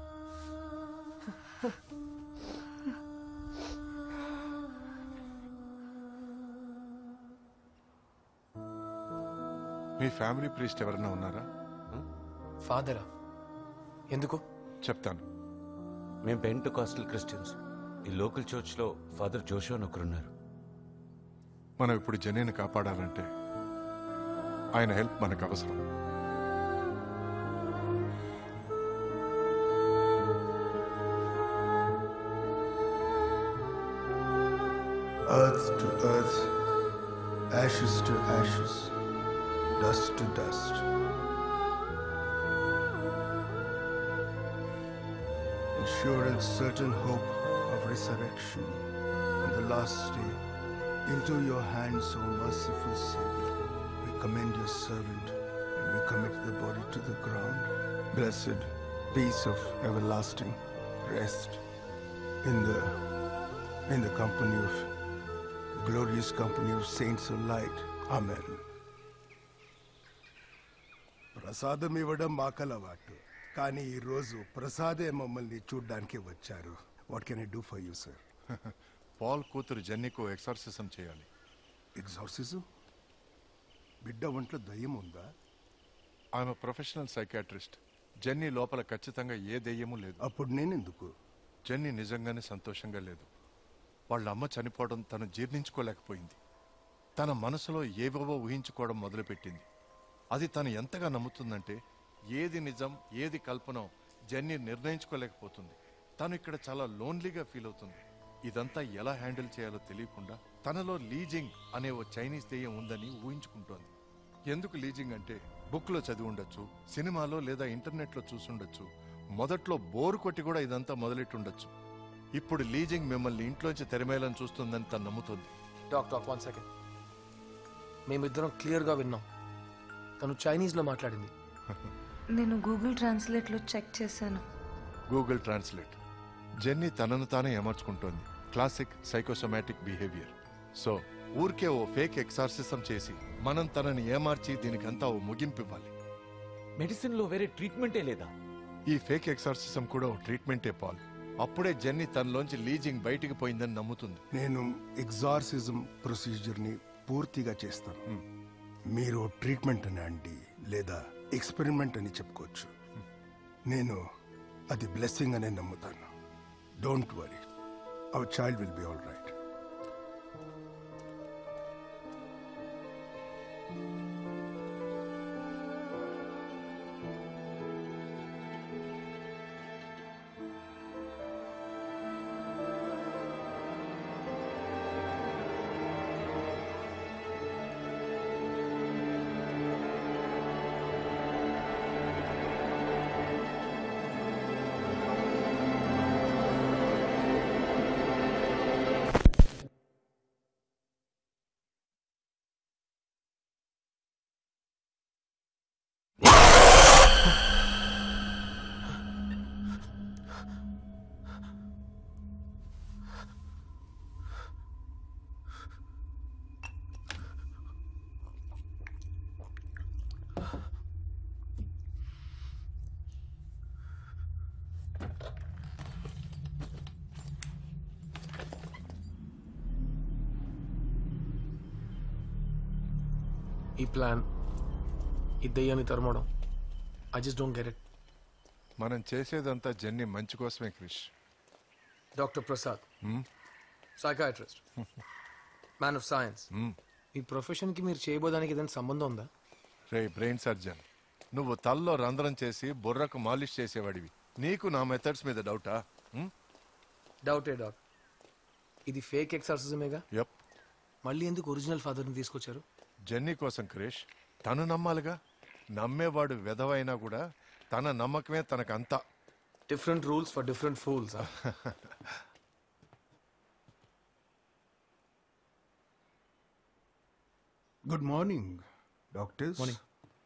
మీ ఫ్యామిలీ ప్రీస్ట్ ఎవరైనా ఉన్నారా ఫాదరా ఎందుకు చెప్తాను మేము పెంట్ కాస్టల్ క్రిస్టియన్స్ ఈ లోకల్ చర్చ్లో ఫాదర్ జోషో అని ఒకరున్నారు మనం ఇప్పుడు జెనీని కాపాడాలంటే ఆయన హెల్ప్ మనకు అవసరం earth to earth, ashes to ashes, dust to dust. Ensure and certain hope of resurrection on the last day. Into your hands, O merciful Savior, we commend your servant and we commit the body to the ground. Blessed peace of everlasting rest in the in the company of glorious company of saints of light. Amen. ప్రసాదం ఇవ్వడం మాకలవాటు కానీ ఈరోజు ప్రసాదే మమ్మల్ని చూడ్డానికి వచ్చారు what can I do for you sir Paul కూతురు జెన్నీకు exorcism చేయాలి ఎగ్జార్సిజం బిడ్డ ఒంట్లో దయ్యం ఉందా ఆమె ప్రొఫెషనల్ సైకాట్రిస్ట్ జెన్నీ లోపల ఖచ్చితంగా ఏ దెయ్యమూ లేదు అప్పుడు నేనెందుకు జెన్నీ నిజంగానే సంతోషంగా లేదు వాళ్ళ అమ్మ చనిపోవడం తను జీర్ణించుకోలేకపోయింది తన మనసులో ఏవేవో ఊహించుకోవడం మొదలుపెట్టింది అది తను ఎంతగా నమ్ముతుందంటే ఏది నిజం ఏది కల్పనో జెన్నీ నిర్ణయించుకోలేకపోతుంది తను ఇక్కడ చాలా లోన్లీగా ఫీల్ అవుతుంది ఇదంతా ఎలా హ్యాండిల్ చేయాలో తెలియకుండా తనలో లీజింగ్ అనే ఓ చైనీస్ దెయ్యం ఉందని ఊహించుకుంటోంది ఎందుకు లీజింగ్ అంటే బుక్లో చదివి ఉండొచ్చు సినిమాలో లేదా ఇంటర్నెట్లో చూసుండొచ్చు మొదట్లో బోరు కొట్టి కూడా ఇదంతా మొదలెట్టుండొచ్చు ఇప్పుడు లీజింగ్ మిమ్మల్ని ఇంట్లోంచి తెరమేయాలని చూస్తుందని తను నమ్ముతుంది డాక్ డాక్ వన్ సెకండ్ మేమిద్దరం క్లియర్గా విన్నాం తను చైనీస్లో మాట్లాడింది నేను గూగుల్ ట్రాన్స్లేట్లో చెక్ చేశాను గూగుల్ ట్రాన్స్లేట్ జెన్నీ తనను తానే ఏమర్చుకుంటోంది క్లాసిక్ సైకోసోమాటిక్ బిహేవియర్ సో ఊరికే ఓ ఫేక్ ఎక్సార్సిజం చేసి మనం తనని ఏమార్చి దీనికంతా ఓ ముగింపు ఇవ్వాలి మెడిసిన్లో వేరే ట్రీట్మెంటే లేదా ఈ ఫేక్ ఎక్సార్సిజం కూడా ఓ ట్రీట్మెంటే పాల్ అప్పుడే జెన్నీ తనలోంచి లీజింగ్ బయటికి పోయిందని నమ్ముతుంది నేను ఎగ్జార్సిజం ప్రొసీజర్ని పూర్తిగా చేస్తాను మీరు ట్రీట్మెంట్ అని అండి లేదా ఎక్స్పెరిమెంట్ అని చెప్పుకోవచ్చు నేను అది బ్లెస్సింగ్ అనే నమ్ముతాను don't worry our child will be all right ఈ ప్లాన్ ఈ దెయ్యాన్ని తరమడం I just don't get it మనం చేసేదంతా జెన్నీ మంచి కోసమే క్రిష్ డాక్టర్ ప్రసాద్ హ్మ్? సైకాట్రిస్ట్ మ్యాన్ ఆఫ్ సైన్స్ ఈ ప్రొఫెషన్కి మీరు చేయబోదానికి ఏదైనా సంబంధం ఉందా రే బ్రెయిన్ సర్జన్ నువ్వు తల్లో రంధ్రం చేసి బుర్రకు మాలిష్ చేసేవాడివి నీకు నా మెథడ్స్ మీద డౌటా హ్మ్? డౌటే డాక్ ఇది ఫేక్ ఎక్సర్సైజమేగా యప్ మళ్ళీ ఎందుకు ఒరిజినల్ ఫాదర్ని తీసుకొచ్చారు జెన్నీ కోసం క్రిష్ తను నమ్మాలిగా నమ్మేవాడు వెధవైనా కూడా తన నమ్మకమే తనకంతా different rules for different fools good morning doctors morning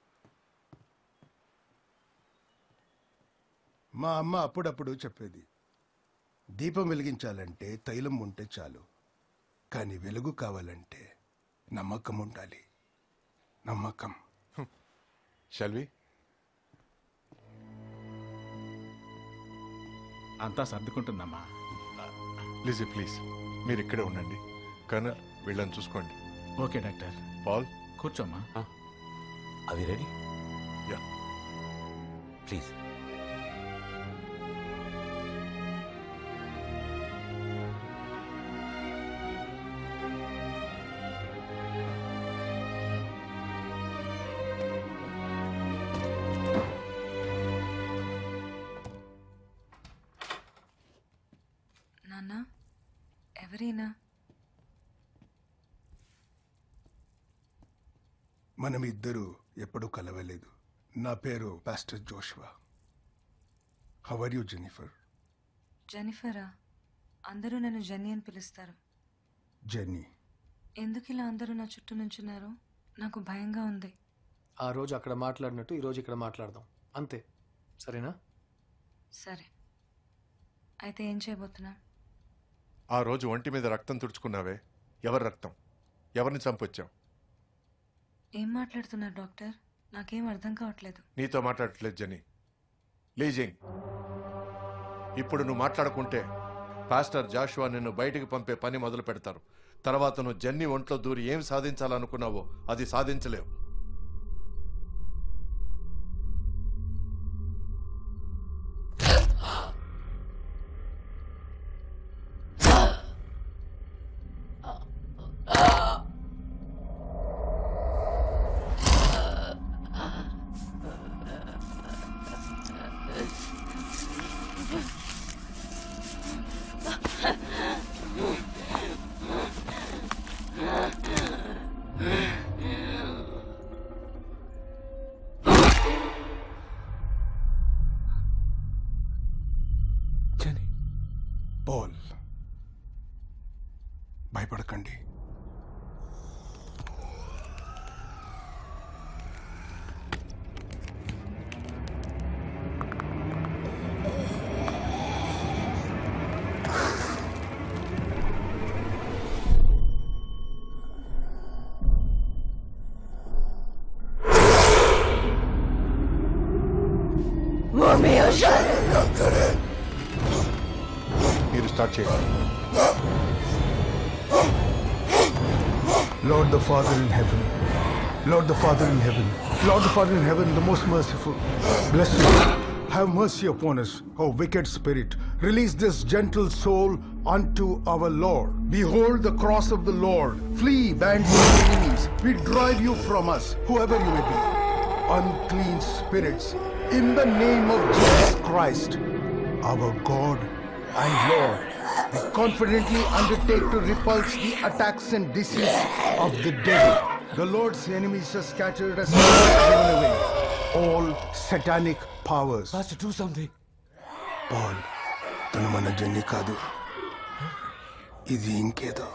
మా అమ్మ అప్పుడప్పుడు చెప్పేది దీపం వెలిగించాలంటే తైలం ఉంటే చాలు కానీ వెలుగు కావాలంటే నమ్మకం ఉండాలి నమ్మకం షల్వి అంతా సర్దుకుంటుందమ్మా లిజీ ప్లీజ్ మీరు ఇక్కడే ఉండండి కర్నల్ వీళ్ళని చూసుకోండి ఓకే డాక్టర్ పాల్ కూర్చోమ్మా అవి రెడీ యా ప్లీజ్ నాన్న ఎవరైనా మనం ఇద్దరు ఎప్పుడూ కలవలేదు నా పేరు pastor Joshua how are you Jennifer జెనిఫరా అందరూ నన్ను జెన్నీ అని పిలుస్తారు జెన్నీ ఎందుకు ఇలా అందరూ నా చుట్టూ నుంచున్నారు నాకు భయంగా ఉంది ఆ రోజు అక్కడ మాట్లాడినట్టు ఈ రోజు ఇక్కడ మాట్లాడదాం అంతే సరేనా సరే అయితే ఏం చేయబోతున్నా ఆ రోజు ఒంటి మీద రక్తం తుడుచుకున్నావే ఎవరి రక్తం ఎవరిని చంపొచ్చావు ఏం మాట్లాడుతున్నారు డాక్టర్ నాకేం అర్థం కావట్లేదు నీతో మాట్లాడట్లేదు జని లీజింగ్ ఇప్పుడు నువ్వు మాట్లాడుకుంటే పాస్టర్ జాషువా నిన్ను బయటికి పంపే పని మొదలు పెడతారు తర్వాత నువ్వు జన్ని ఒంట్లో దూరి ఏం సాధించాలనుకున్నావో అది సాధించలేవు పాల్ భయపడకండి మీరు స్టార్ట్ చేయండి Lord the Father in heaven, Lord the Father in heaven, Lord the Father in heaven, the most merciful, bless you. Have mercy upon us, O wicked spirit. Release this gentle soul unto our Lord. Behold the cross of the Lord. Flee, bands of enemies. We drive you from us, whoever you may be. Unclean spirits, in the name of Jesus Christ, our God and Lord. We confidently undertake to repulse the attacks and disease of the devil. The Lord's enemies are scattered as driven away. All satanic powers. Pastor, do something. Paul, తను మన జన్ని కాదు ఇది ఇంకేదో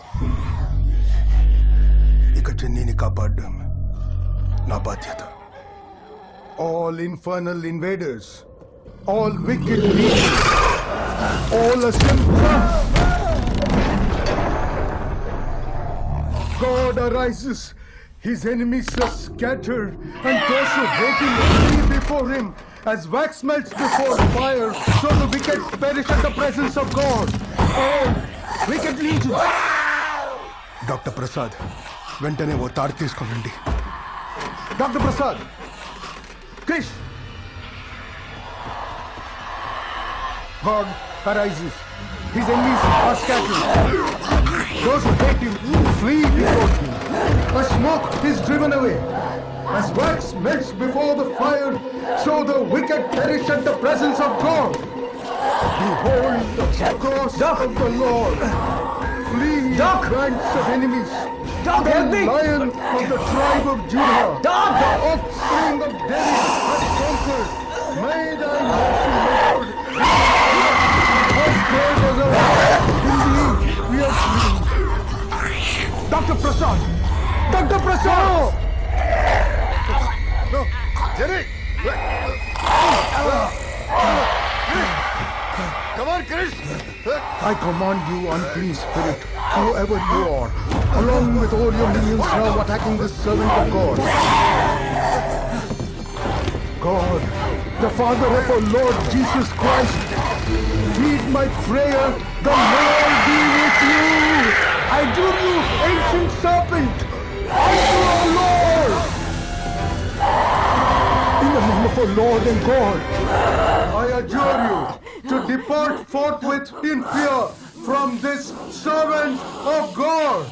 ఇక జన్నీని కాపాడడం నా బాధ్యత All infernal invaders, all wicked leaders, all assembled. God arises. His enemies are scattered, and those who hate him flee before him. As wax melts before fire, so the wicked perish at the presence of God. All wicked legions. Doctor Prasad వెంటనే ఓ తాడు తీసుకునండి Dr. Prasad! Krish! God arises. His enemies are scattered. Those who hate him flee before him. As smoke is driven away. As wax melts before the fire, so the wicked perish at the presence of God. Behold the cross of the Lord. Flee Doc. ranks of enemies. Doc, the help me. lion of the tribe of Judah. Doc. The offspring of David has conquered. May thy mercy, Lord. As great as our Indeed, we are free. Dr. Prasad! Dr. Prasad! No, Jenny! Come on, Krish! I command you, unclean spirit, whoever you are, along with all your minions now attacking the servant of God. God, the Father of our Lord Jesus Christ, heed my prayer, the Lord be with you. I do you, ancient serpent, unto our Lord. In the name of our Lord and God, I adjure you to depart forthwith in fear from this servant of God.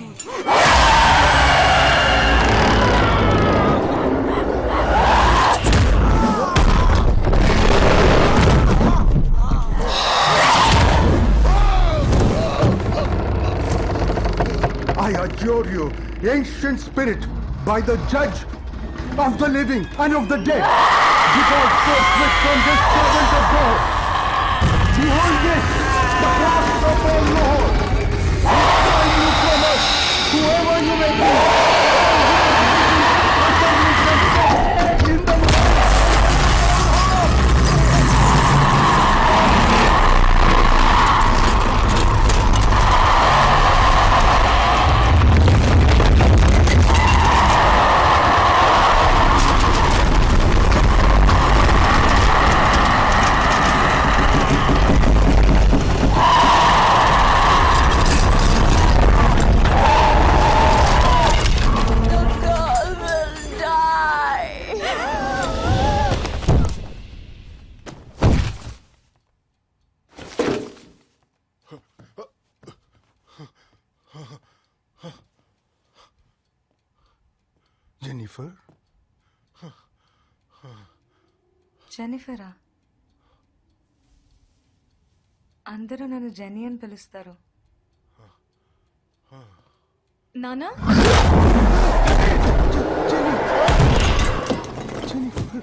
I adjure you, ancient spirit, by the judge of the living and of the dead, depart forthwith from this servant of God. Behold this, the cross of our Lord. Withdraw you from us, whoever you may be. In the Jennifer? జెనిఫరా అందరూ నన్ను genie అని పిలుస్తారు నానా Jennifer.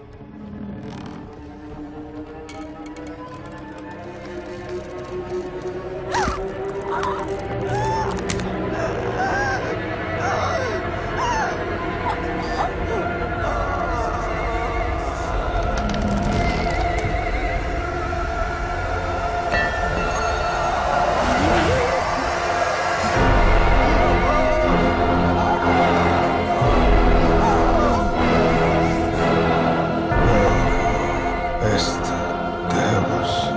Este Deus.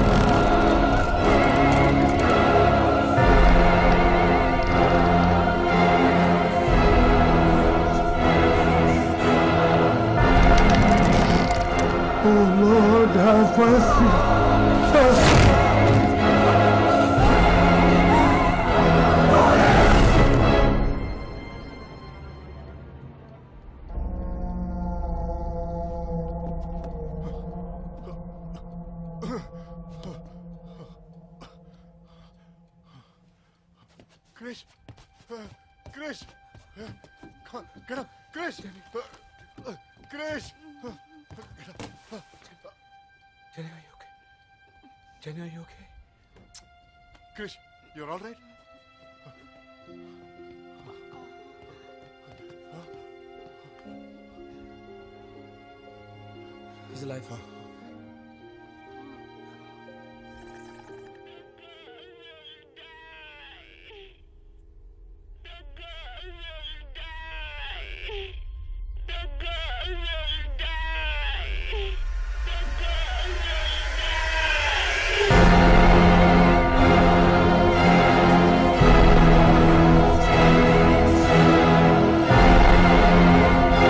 Oh Lord, have mercy. Krish! Uh, Krish! Uh, come on, get up! Krish! Uh, uh, Krish! Uh, get up! Uh, Jenny, are you okay? Jenny, are you okay? Krish, you're all right? He's alive. Yes,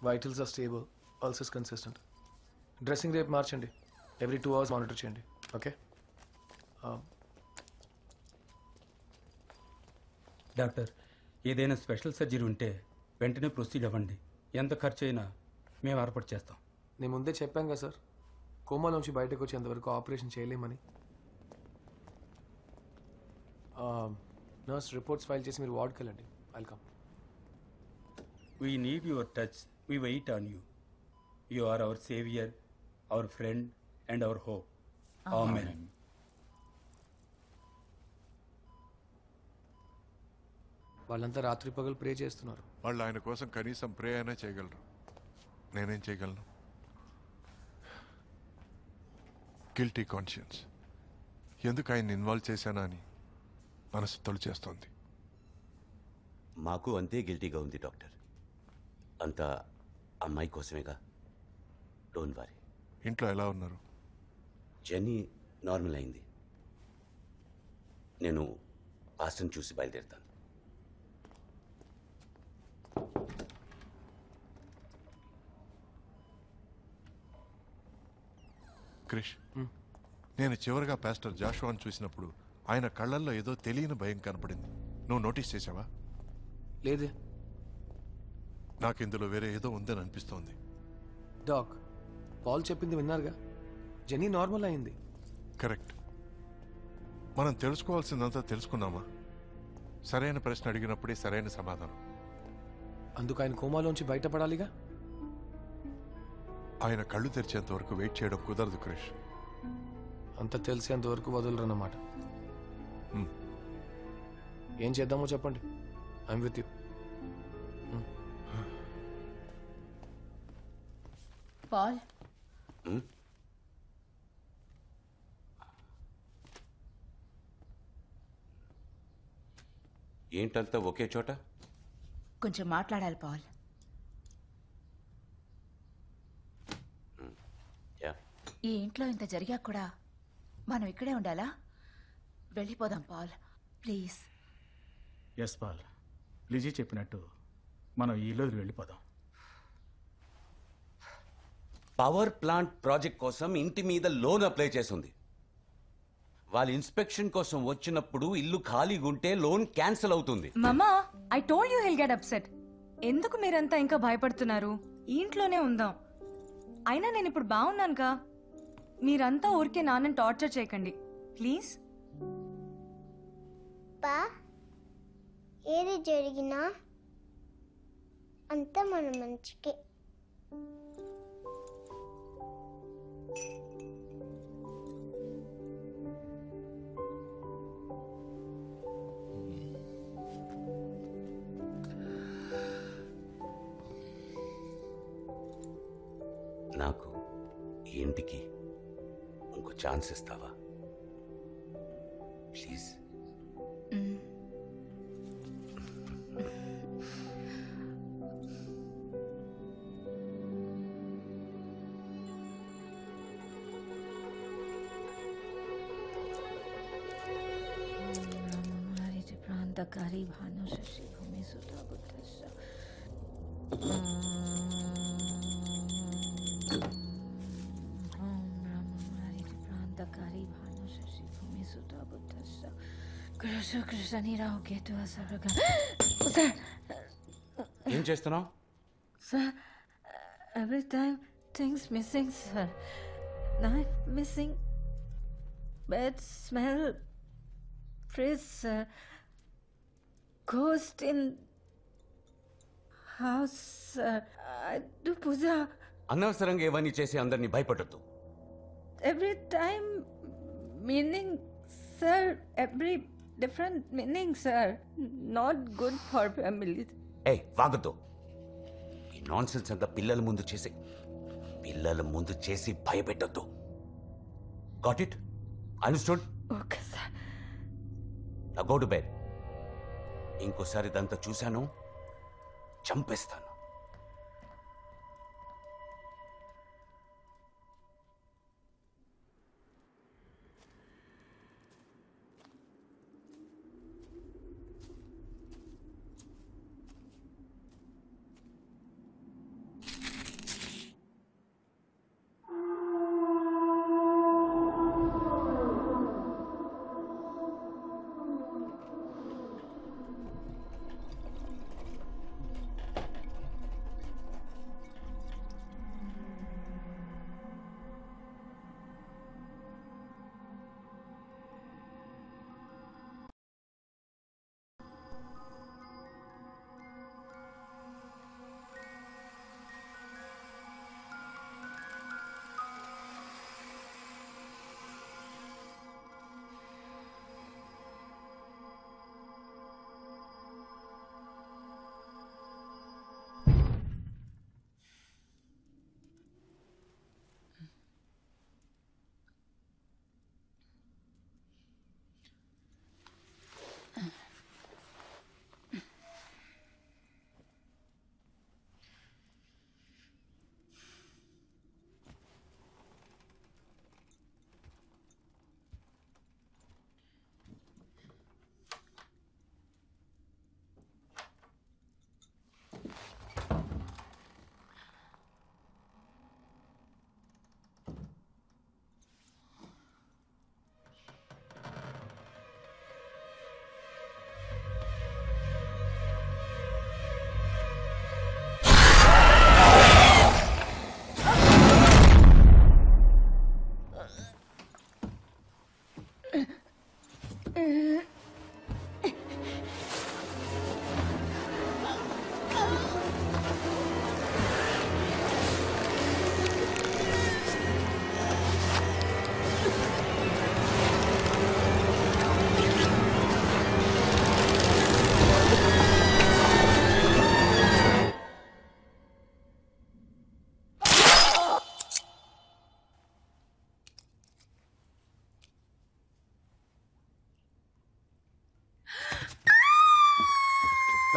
vitals are stable pulses consistent dressing రేపు మార్చండి every two hours monitor చేయండి okay doctor ఏదైనా special surgery ఉంటే వెంటనే proceed అవ్వండి ఎంత ఖర్చు అయినా మేము ఏర్పాటు చేస్తాం నేను ముందే చెప్పాం కదా సార్ కోమాలోంచి బయటకు వచ్చేంతవరకు ఆపరేషన్ చేయలేమని నర్స్ రిపోర్ట్స్ ఫైల్ చేసి మీరు వార్డ్కి వెళ్ళండి welcome we need your touch we wait on you you are our saviour our friend and our hope amen వాళ్ళంతా రాత్రి పగలు ప్రే చేస్తున్నారు వాళ్ళు ఆయన కోసం కనీసం ప్రే అయినా చేయగలరు నేనేం చేయగలను గిల్టీ కాన్షియన్స్ ఎందుకు ఆయన ఇన్వాల్వ్ చేశానా అని మనసు తొలి చేస్తోంది మాకు అంతే గిల్టీగా ఉంది డాక్టర్ అంతా అమ్మాయి కోసమేగా డోంట్ వరీ ఇంట్లో ఎలా ఉన్నారు జెన్నీ నార్మల్ అయింది నేను పాస్టర్ని చూసి బయలుదేరుతాను క్రిష్ నేను చివరిగా పాస్టర్ జాషువాన్ చూసినప్పుడు ఆయన కళ్ళల్లో ఏదో తెలియని భయం కనపడింది నువ్వు నోటీస్ చేసావా లేదే నాకు ఇందులో వేరే ఏదో ఉందని అనిపిస్తోంది డాక్ పాల్ చెప్పింది విన్నారుగా జెనీ నార్మల్ అయింది కరెక్ట్ మనం తెలుసుకోవాల్సిందంతా తెలుసుకున్నామా సరైన ప్రశ్న అడిగినప్పుడే సరైన సమాధానం అందుకు ఆయన కోమాలోంచి బయటపడాలిగా ఆయన కళ్ళు తెరిచేంత వరకు వెయిట్ చేయడం కుదరదు క్రిష్ అంత తెలిసేంత వరకు వదలరన్నమాట ఏం చేద్దామో చెప్పండి ఐమ్ విత్ యూ పాల్ ఏంటంతా ఒకే చోట కొంచెం మాట్లాడాలి పాల్ యా ఈ ఇంట్లో ఇంత జరిగా కూడా మనం ఇక్కడే ఉండాలా వెళ్ళిపోదాం Paul please yes Paul Lizzie చెప్పినట్టు మనం ఈ రోజు వెళ్ళిపోదాం పవర్ ప్లాంట్ ప్రాజెక్ట్ కోసం ఇంటి మీద లోన్ అప్లై చేసింది వాళ్ళ ఇన్స్పెక్షన్ కోసం వచ్చినప్పుడు ఇల్లు ఖాళీగా ఉంటే లోన్ క్యాన్సిల్ అవుతుంది mama I told you he'll get upset ఎందుకు మీరంతా ఇంకా భయపడుతున్నారు ఈ ఇంట్లోనే ఉందాం అయినా నేను ఇప్పుడు బాగున్నానుగా మీరంతా ఊరికే నాన్నని టార్చర్ చేయకండి ప్లీజ్ పా ఏది జరిగినా అంతా మన మంచికే నాకు ఈ ఇంటికి ఇంకో ఛాన్స్ ఇస్తావా ప్లీజ్ ప్రాంతకారి భాను శశి భూమి సుధా బుద్ధస్స ప్రాంతకారి భాను శశి భూమి సుధా బుద్ధస్స కృష్ణ కృష్ణ నీరావు కేతు అసరగా సార్ ఏం చేస్తున్నావు sir every time things missing sir knife missing bed smell fridge sir ghost in house sir. I do puja అనవసరంగా ఇవన్నీ చేసి అందరినీ భయపడద్దు every time meaning sir every different meaning sir not good for family ఏ వాగద్దు ఈ non sense అంతా పిల్లల ముందు చేసి పిల్లల ముందు చేసి భయపెట్టద్దు got it understood okay sir నా గో టు బెడ్ ఇంకోసారి ఇదంతా చూశాను చంపేస్తాను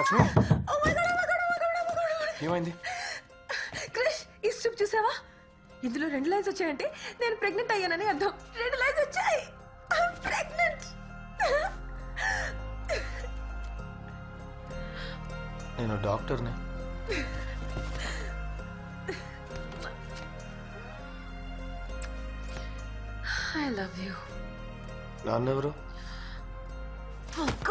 లక్ష్మి ఏమైంది క్రిష్ ఈ స్ట్రిప్ చూసావా ఇందులో రెండు లైన్స్ వచ్చాయంటే నేను ప్రెగ్నెంట్ అయ్యానని అర్థం రెండు లైన్స్ వచ్చాయి ప్రెగ్నెంట్ నేను డాక్టర్ని ఐ లవ్ యూ నాన్నెవరు అక్క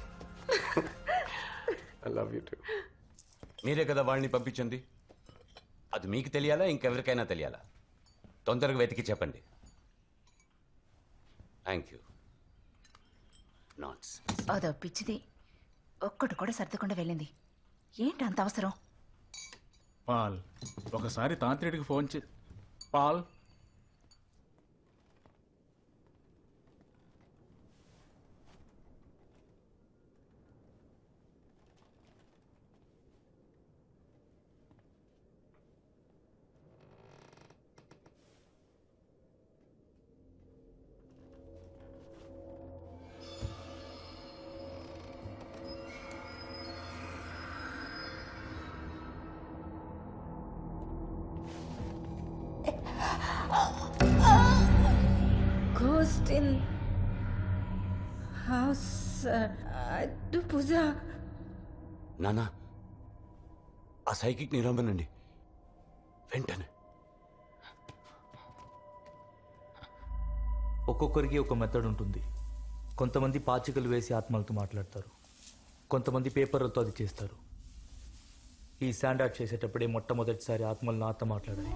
ఐ లవ్ యూ టూ మీరే కదా వాళ్ళని పంపించింది అది మీకు తెలియాలా ఇంకెవరికైనా తెలియాలా తొందరగా వెతికి చెప్పండి థ్యాంక్ యూ నాట్స్ అదో పిచ్చిది ఒక్కటి కూడా సర్దకుండా వెళ్ళింది ఏంటి అంత అవసరం పాల్ ఒకసారి తాంత్రిడికి ఫోన్ చే Paul Ghost in house. Uh, do puja. నానా ఆ సైకిక్ నిరమ్మనండి వెంటనే ఒక్కొక్కరికి ఒక మెథడ్ ఉంటుంది కొంతమంది పాచికలు వేసి ఆత్మలతో మాట్లాడతారు కొంతమంది పేపర్లతో అది చేస్తారు ఈ స్టాండర్డ్ చేసేటప్పుడే మొట్టమొదటిసారి ఆత్మలు నాతో మాట్లాడాయి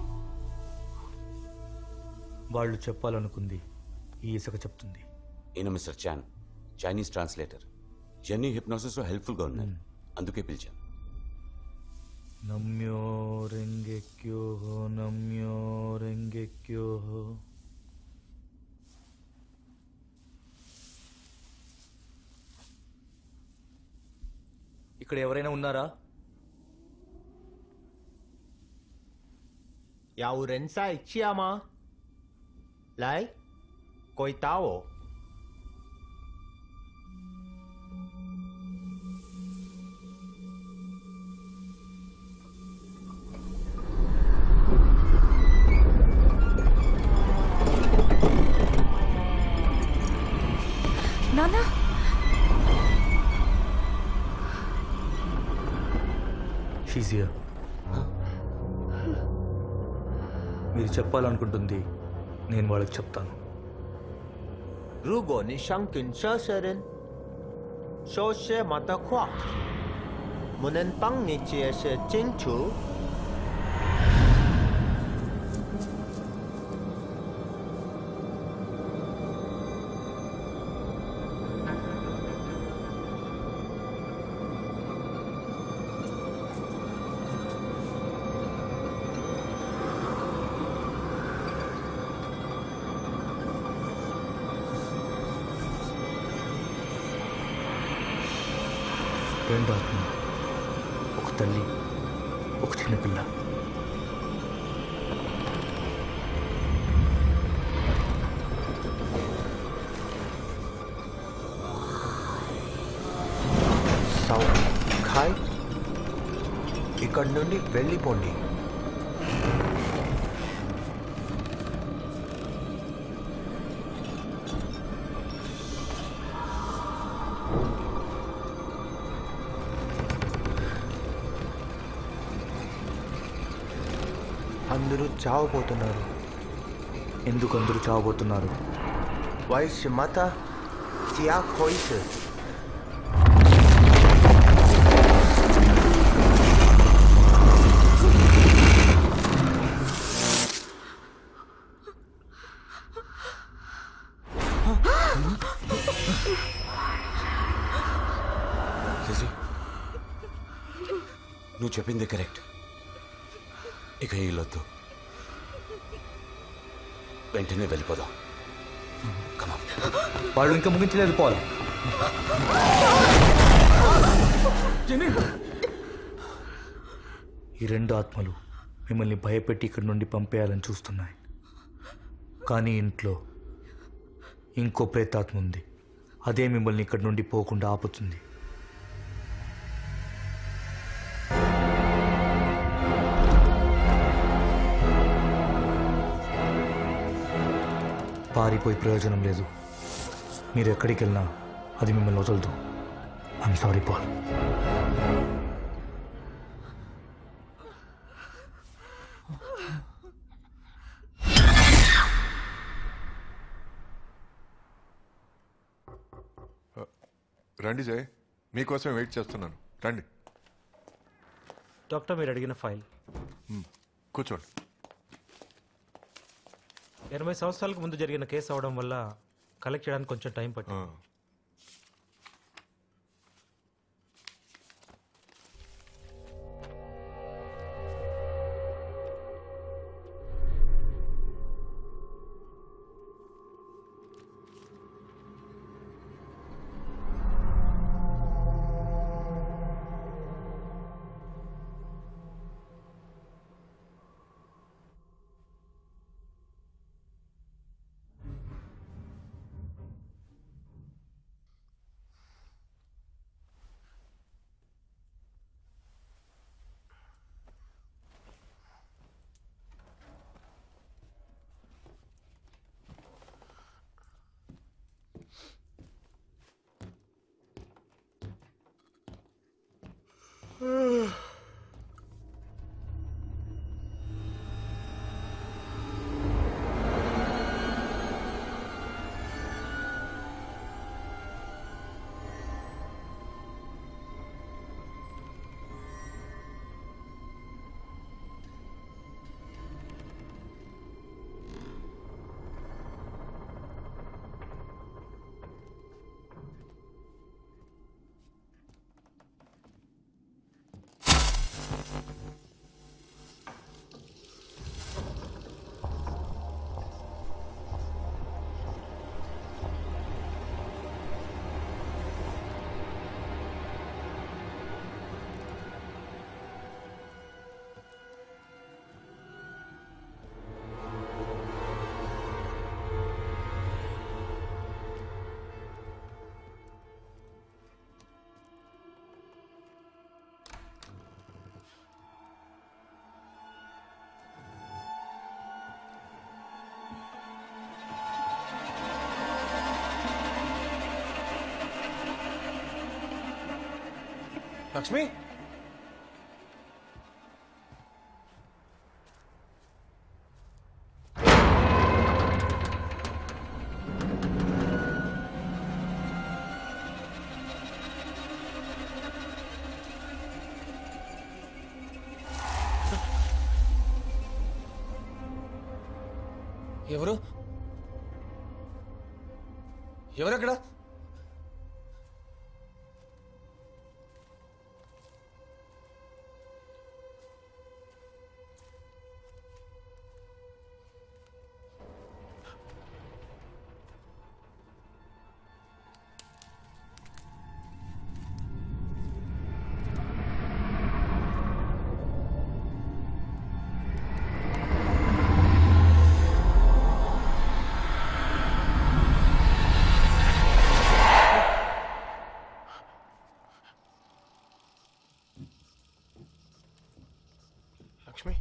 వాళ్ళు చెప్పాలనుకుంది ఈ ఇసుక చెప్తుంది ఈయన mister Chan Chinese translator Jenny హిప్నోసిస్లో హెల్ప్ఫుల్గా ఉన్నారు అందుకే పిలిచాను నమ్యో రెంగెక్యో నమ్యో రెంగెక్యో ఇక్కడ ఎవరైనా ఉన్నారా 有人在家吗？来，回答我。 నాన్న షీజ్ హియర్ మీరు చెప్పాలనుకుంటుంది నేను వాళ్ళకి చెప్తాను 如果你想跟这些人说些么的话，我能帮你解释清楚。 రెండు ఆత్మలు ఒక తల్లి ఒక చిన్న పిల్ల సౌండ్ ఖాయ్ ఇక్కడి నుండి వెళ్ళిపోండి అందరూ చావబోతున్నారు ఎందుకు అందరూ చావబోతున్నారు వయసు మత సియా కోయిస్ శశి నువ్వు చెప్పింది కరెక్ట్ ఇక వీళ్ళొద్దు వెంటనే వెళ్ళిపోదాం వాళ్ళు ఇంకా ముగించలేదు పోవాలి ఈ రెండు ఆత్మలు మిమ్మల్ని భయపెట్టి ఇక్కడి నుండి పంపేయాలని చూస్తున్నాయి కానీ ఇంట్లో ఇంకో ప్రేతాత్మ ఉంది అదే మిమ్మల్ని ఇక్కడి నుండి పోకుండా ఆపుతుంది పారిపోయి ప్రయోజనం లేదు మీరు ఎక్కడికి వెళ్ళినా అది మిమ్మల్ని వదలదు ఐఎమ్ సారీ పాల్ రండి జయ్ మీకోసం వెయిట్ చేస్తున్నాను రండి డాక్టర్ మీరు అడిగిన ఫైల్ మ్, కూర్చోండి ఎనభై సంవత్సరాలకు ముందు జరిగిన కేసు అవడం వల్ల కలెక్ట్ చేయడానికి కొంచెం టైం పట్టింది లక్ష్మి ఎవరు ఎవరక్కడ లక్ష్మి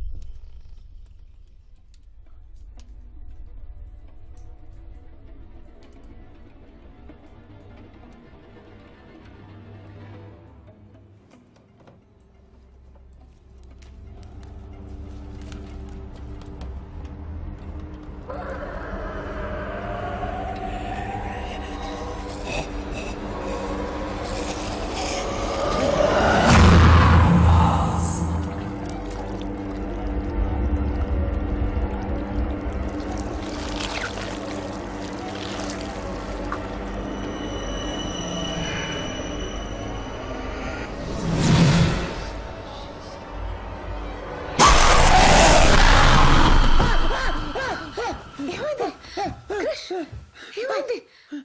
ఏమైంది క్రిష్ ఏమైంది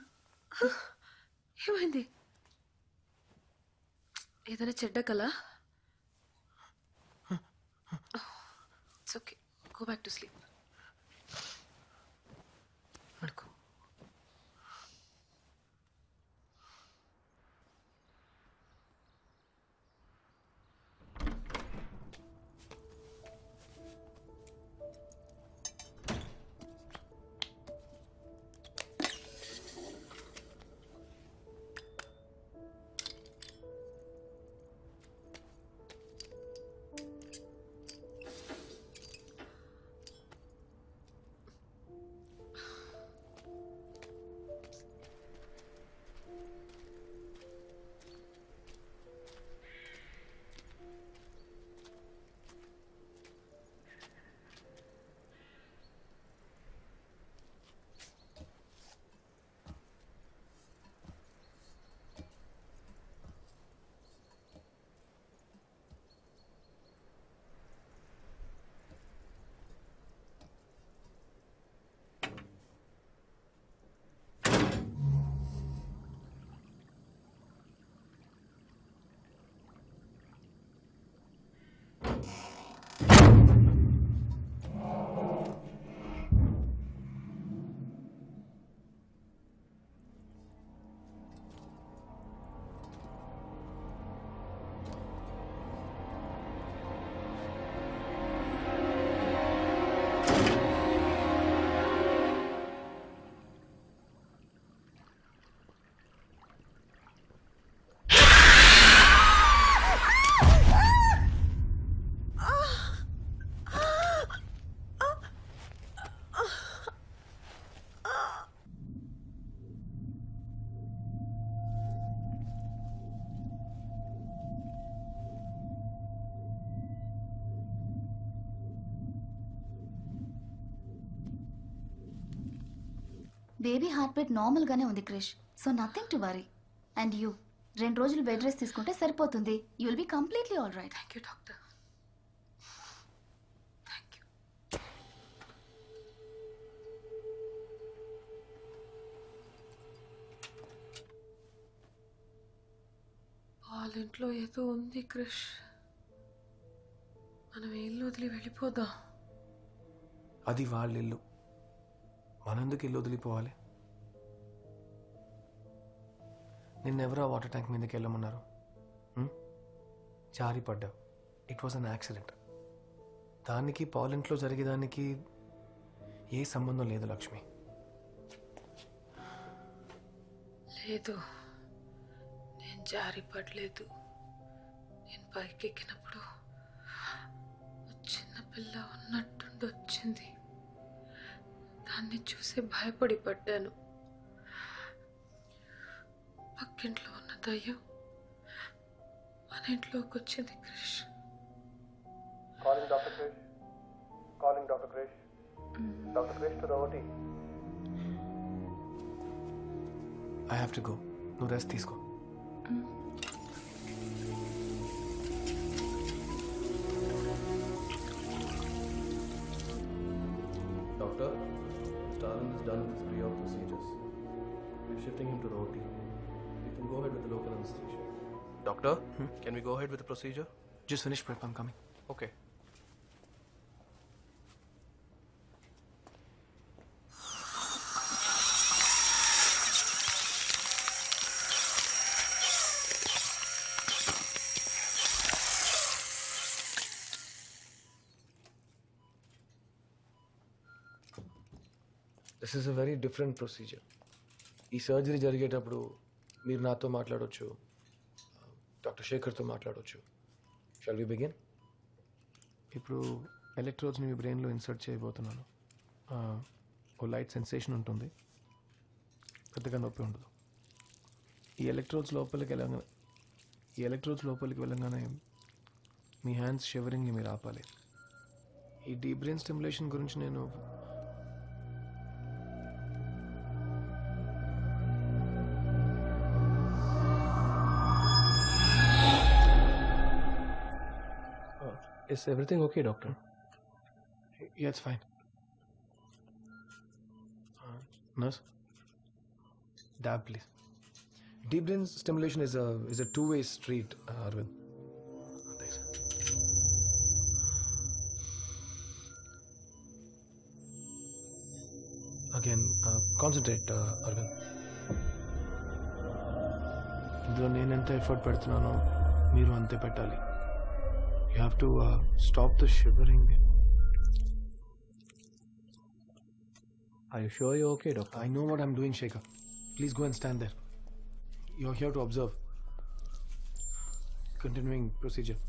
ఏమైంది ఏదైనా చెడ్డ కల it's okay go back to sleep పడుకో బేబీ హార్ట్ బీట్ నార్మల్గానే ఉంది Krish so nothing to worry and you రెండు రోజులు బెడ్ రెస్ట్ తీసుకుంటే సరిపోతుంది you will be completely all right thank you doctor వాళ్ళ ఇంట్లో ఏదో ఉంది క్రిష్ మనం ఇల్లు వదిలి వెళ్ళిపోదాం అది వాళ్ళ ఇల్లు మనందుకు ఇల్లు వదిలిపోవాలి నిన్నెవరో ఆ వాటర్ ట్యాంక్ మీదకి వెళ్ళమన్నారు హ్మ్? జారి పడ్డావు ఇట్ వాజ్ అన్ యాక్సిడెంట్ దానికి పాలెంట్లో జరిగేదానికి ఏ సంబంధం లేదు లక్ష్మి లేదు నేను జారి పడలేదు నేను పైకి ఎక్కినప్పుడు చిన్న పిల్ల ఉన్నట్టుండి వచ్చింది దాన్ని చూసి భయపడి పడ్డాను పక్కింట్లో ఉన్న దయ్యం మన ఇంట్లోకి వచ్చింది Krish calling doctor Krish calling doctor Krish doctor Krish to OT I have to go నువ్వు రెస్ట్ తీసుకో Doctor, Stalin is done with his pre-op procedures. We're shifting him to the OT. We can go ahead with the local anesthesia. Doctor, can we go ahead with the procedure? Just finish prep, I'm coming. Okay. This is a very different procedure ఈ surgery జరిగేటప్పుడు మీరు నాతో మాట్లాడవచ్చు doctor శేఖర్తో మాట్లాడవచ్చు shall we begin ఇప్పుడు ఎలక్ట్రోడ్స్ని మీ బ్రెయిన్లో insert చేయబోతున్నాను ఆ, ఓ లైట్ సెన్సేషన్ ఉంటుంది పెద్దగా నొప్పి ఉండదు ఈ ఎలక్ట్రోడ్స్ లోపలికి వెళ్ళగానే ఈ ఎలక్ట్రోడ్స్ లోపలికి వెళ్ళగానే మీ హ్యాండ్స్ షివరింగ్ని మీరు ఆపాలి ఈ డీప్ బ్రెయిన్ స్టిమ్యులేషన్ గురించి నేను Is everything okay, doctor? Yeah, it's fine. Uh, nurse, dab, please. Deep brain stimulation is a is a two-way street, uh, Arvind. Thanks. Again, uh, concentrate, uh, Arvind. ఇందులో నేను ఎంత effort పెడుతున్నానో మీరు అంతే పెట్టాలి you have to stop the shivering Are you sure you're okay, doctor? I know what I'm doing, Shekhar. Please go and stand there. You're here to observe. Continuing procedure.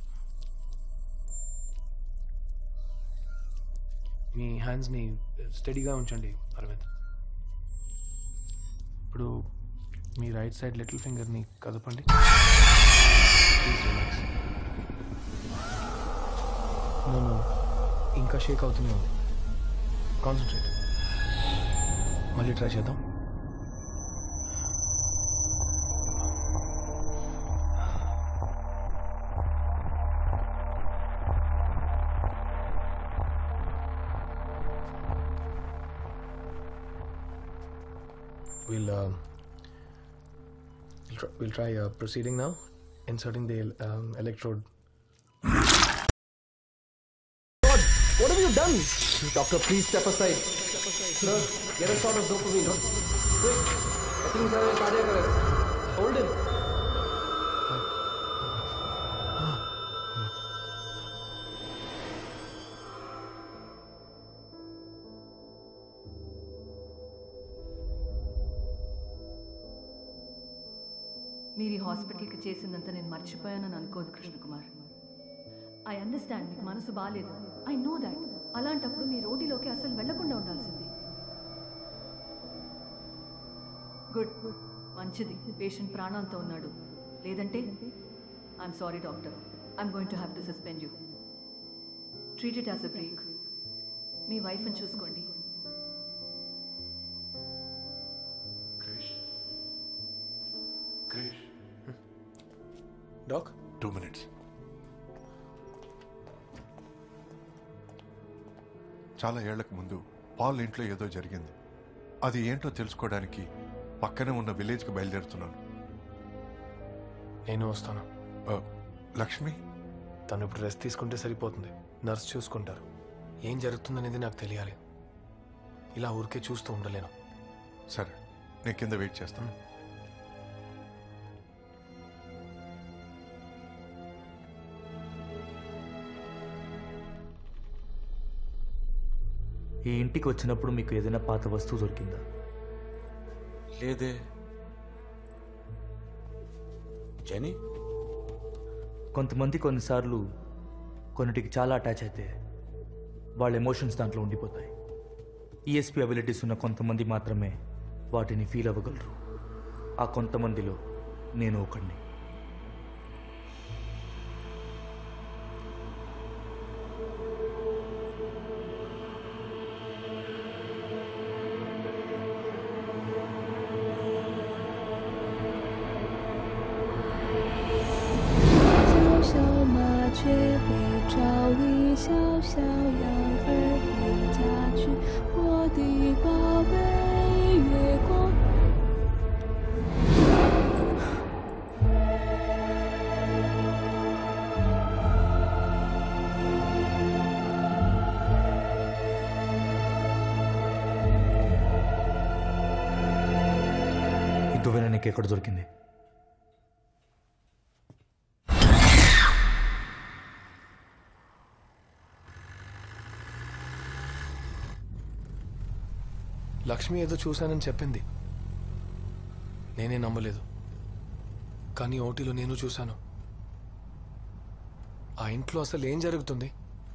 మీ హ్యాండ్స్ని స్టడీగా ఉంచండి అరవింద్ ఇప్పుడు మీ రైట్ సైడ్ లిటిల్ ఫింగర్ని కదపండి please relax no no ఇంకా shake అవుతూనే ఉంది కాన్సన్ట్రేట్ మళ్ళీ ట్రై చేద్దాం We'll um, we'll try, we'll try uh, proceeding now, inserting the um, electrode. God, what have you done? Doctor, please step aside. Nurse, get a shot of dopamine. Quick. I think he's having cardiac arrest. Hold him. మీరు ఈ హాస్పిటల్కి చేసిందంతా నేను మర్చిపోయానని అనుకోదు Krishnakumar I understand మీకు మనసు బాగాలేదు ఐ నో దాట్ అలాంటప్పుడు మీ రోడ్డులోకి అసలు వెళ్లకుండా ఉండాల్సింది గుడ్ మంచిది పేషెంట్ ప్రాణాలతో ఉన్నాడు లేదంటే I'm sorry doctor I'm going to have to suspend you treat it as a break మీ వైఫ్ని చూసుకోండి డాక్ టూ మినిట్స్ చాలా ఏళ్లకు ముందు పాల్ ఇంట్లో ఏదో జరిగింది అది ఏంటో తెలుసుకోవడానికి పక్కనే ఉన్న విలేజ్కి బయలుదేరుతున్నాను నేను వస్తాను లక్ష్మి తను ఇప్పుడు రెస్ట్ తీసుకుంటే సరిపోతుంది నర్స్ చూసుకుంటారు ఏం జరుగుతుందనేది నాకు తెలియాలి ఇలా ఊరికే చూస్తూ ఉండలేను సరే నేను కింద వెయిట్ చేస్తాను ఈ ఇంటికి వచ్చినప్పుడు మీకు ఏదైనా పాత వస్తువు దొరికిందా లేదే జెనీ కొంతమంది కొన్నిసార్లు కొన్నిటికి చాలా అటాచ్ అయితే వాళ్ళ ఎమోషన్స్ దాంట్లో ఉండిపోతాయి ఈఎస్పీ అబిలిటీస్ ఉన్న కొంతమంది మాత్రమే వాటిని ఫీల్ అవ్వగలరు ఆ కొంతమందిలో నేను ఒకడిని ఈ దువ్వెన నీకు ఎక్కడ దొరికింది లక్ష్మి ఏదో చూశానని చెప్పింది నేనే నమ్మలేదు కానీ ఓటీలో నేను చూశాను ఆ ఇంట్లో అసలు ఏం జరుగుతుంది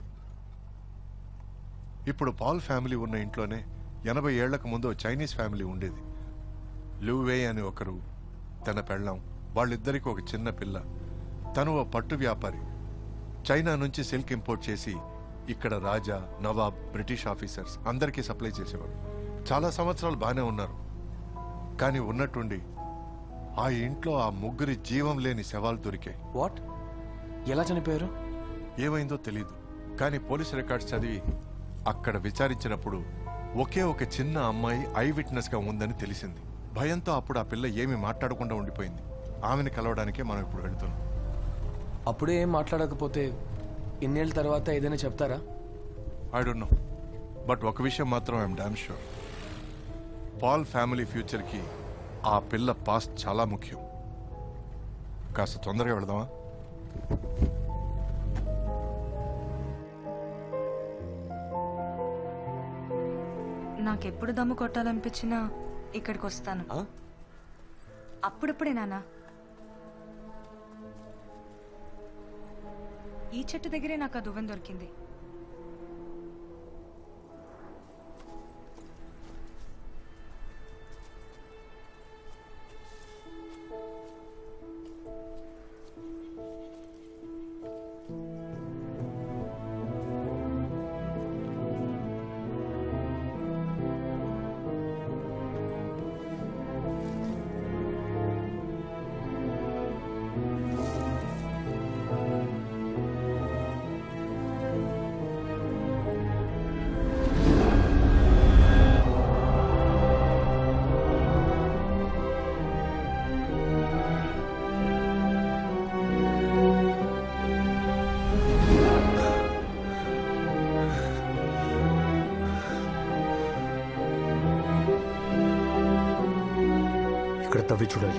ఇప్పుడు పాల్ ఫ్యామిలీ ఉన్న ఇంట్లోనే ఎనభై ఏళ్లకు ముందు ఓ చైనీస్ ఫ్యామిలీ ఉండేది లూవే అని ఒకరు తన పెళ్ళాం వాళ్ళిద్దరికి ఒక చిన్న పిల్ల తను ఓ పట్టు వ్యాపారి చైనా నుంచి సిల్క్ ఇంపోర్ట్ చేసి ఇక్కడ రాజా నవాబ్ బ్రిటిష్ ఆఫీసర్స్ అందరికీ సప్లై చేసేవారు చాలా సంవత్సరాలు బాగానే ఉన్నారు కానీ ఉన్నట్టుండి ఆ ఇంట్లో ఆ ముగ్గురి జీవం లేని శవాలు దొరికాయి వాట్ ఎలా చనిపోయారు ఏమైందో తెలీదు కానీ పోలీస్ రికార్డ్స్ చదివి అక్కడ విచారించినప్పుడు ఒకే ఒక చిన్న అమ్మాయి ఐ విట్నెస్ గా ఉందని తెలిసింది భయంతో అప్పుడు ఆ పిల్ల ఏమీ మాట్లాడకుండా ఉండిపోయింది ఆమెను కలవడానికే మనం ఇప్పుడు వెళ్తున్నాం అప్పుడే ఏం మాట్లాడకపోతే ఇన్నేళ్ళ తర్వాత ఏదైనా చెప్తారా ఐ డోంట్ నో బట్ ఒక విషయం మాత్రం I'm damn sure Paul family ఫ్యూచర్కి ఆ పిల్ల పాస్ట్ చాలా ముఖ్యం కాస్త తొందరగా వెళదామా నాకెప్పుడు దమ్ము కొట్టాలనిపించినా ఇక్కడికి వస్తాను అప్పుడప్పుడే నానా ఈ చెట్టు దగ్గరే నాకు ఆ దువ్వెన దొరికింది ఇక్కడ తవ్వి చూడాలి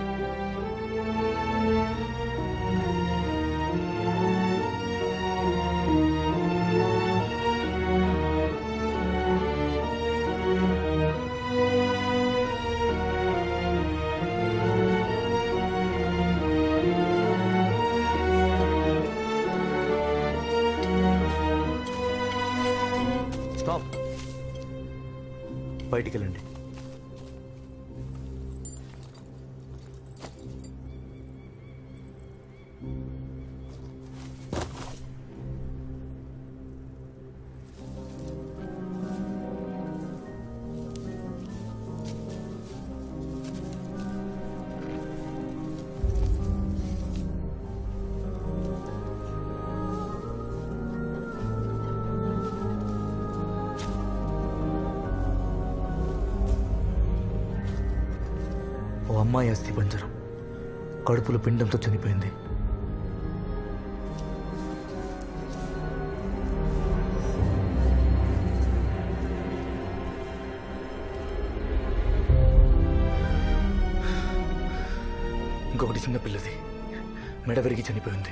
స్టాప్ బయటికి వెళ్ళండి ఓ అమ్మాయి అస్థి పంజరం కడుపులో పిండంతో చనిపోయింది ఇంకొకటి చిన్న పిల్లది మెడ విరిగి చనిపోయింది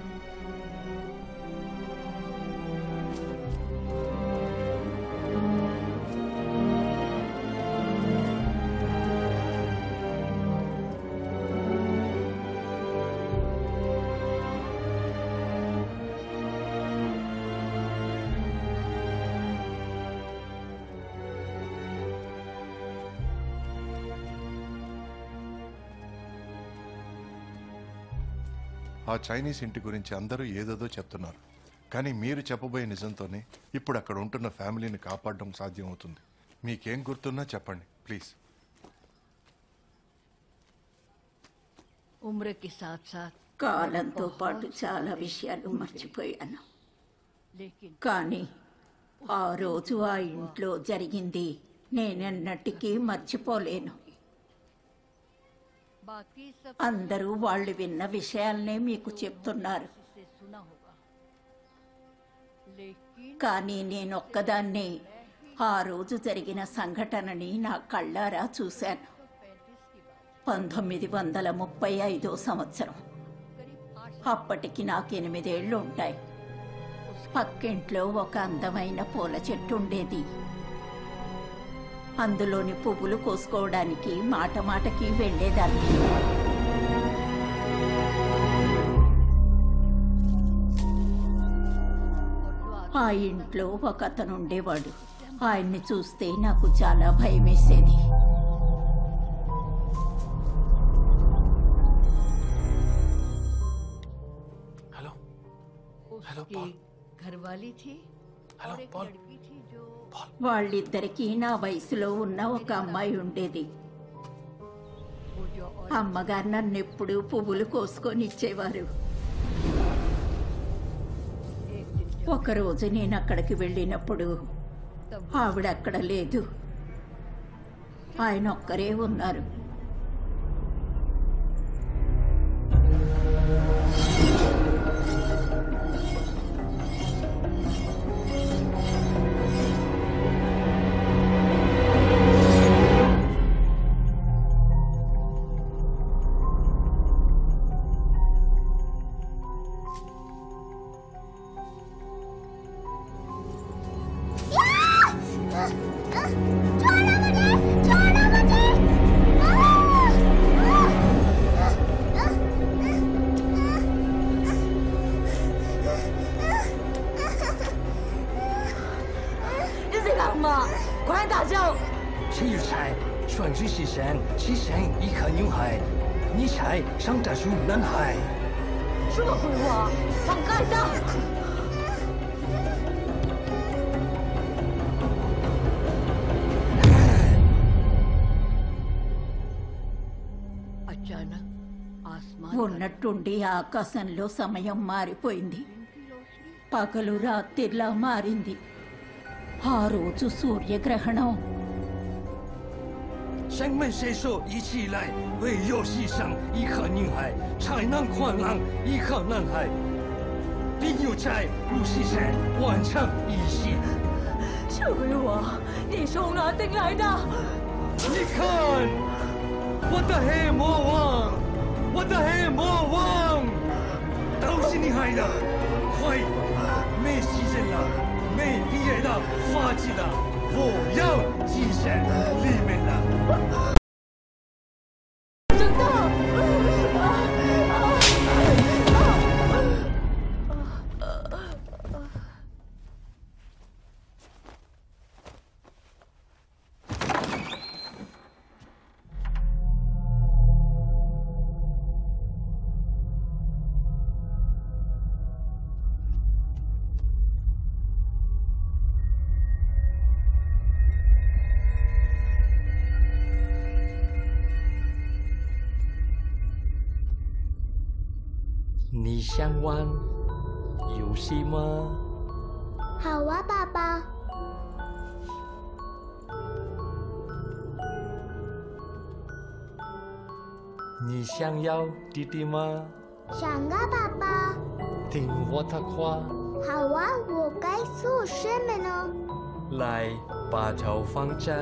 ఆ చైనీస్ ఇంటి గురించి అందరూ ఏదేదో చెప్తున్నారు కానీ మీరు చెప్పబోయే నిజంతోనే ఇప్పుడు అక్కడ ఉంటున్న ఫ్యామిలీని కాపాడడం సాధ్యం అవుతుంది మీకేం గుర్తున్నా చెప్పండి ప్లీజ్ उम्र के साथ साथ కాలంతో పాటు చాలా విషయాలు మర్చిపోయాను కానీ ఆ రోజు ఆ ఇంట్లో జరిగింది నేనెన్నటికీ మర్చిపోలేను बाकी सब అందరూ వాళ్ళు విన్న విషయాలనే మీకు చెప్తున్నారు से सुना होगा लेकिन కానీ నేనొక్కదాన్నే ఆ రోజు జరిగిన సంఘటనని నా కళ్ళారా చూశాను పంతొమ్మిది వందల ముప్పై ఐదో సంవత్సరం అప్పటికి నాకు ఎనిమిదేళ్లు ఉంటాయి పక్కింట్లో ఒక అందమైన పూల చెట్టు ఉండేది అందులోని పువ్వులు కోసుకోవడానికి మాట మాటకి వెళ్ళేదాన్ని ఆ ఇంట్లో ఒక అతను ఉండేవాడు ఆయన్ని చూస్తే నాకు చాలా భయం వేసేది उसकी घरवाली थी और एक लड़की थी जो వాళ్ళిద్దరికీ నా వయసులో ఉన్న ఒక అమ్మాయి ఉండేది वो जो అమ్మగారు నన్ను ఎప్పుడూ పువ్వులు కోసుకొని ఇచ్చేవారు ఒకరోజు నేను అక్కడికి వెళ్ళినప్పుడు ఆవిడ అక్కడ లేదు ఆయన ఒక్కరే ఉన్నారు 你这个妈，快大叫！ 陈玉才，选举西山，西山一颗女孩，你猜上大树男孩。 什么鬼话？放开他！ अचानक आसमान ఉన్నట్టుండి ఆకాశంలో సమయం మారిపోయింది పగలు రాత్రిలా మారింది ఆ రోజు సూర్యగ్రహణం 山门谁说一起来？唯有西上一颗女孩，才能宽浪一颗男孩。并有在入西山完成一系。 这鬼话，你从哪听来的？ 你看，我的黑魔王，我的黑魔王，都是你害的！快，没时间了，没毕业的，发迹的，我要跻身里面了。 真的！ 你想玩游戏吗？ 好啊，爸爸。 《 你想要弟弟吗？ 想啊，爸爸。 听我的话， 好啊，我该做什么呢？ 来把头放这。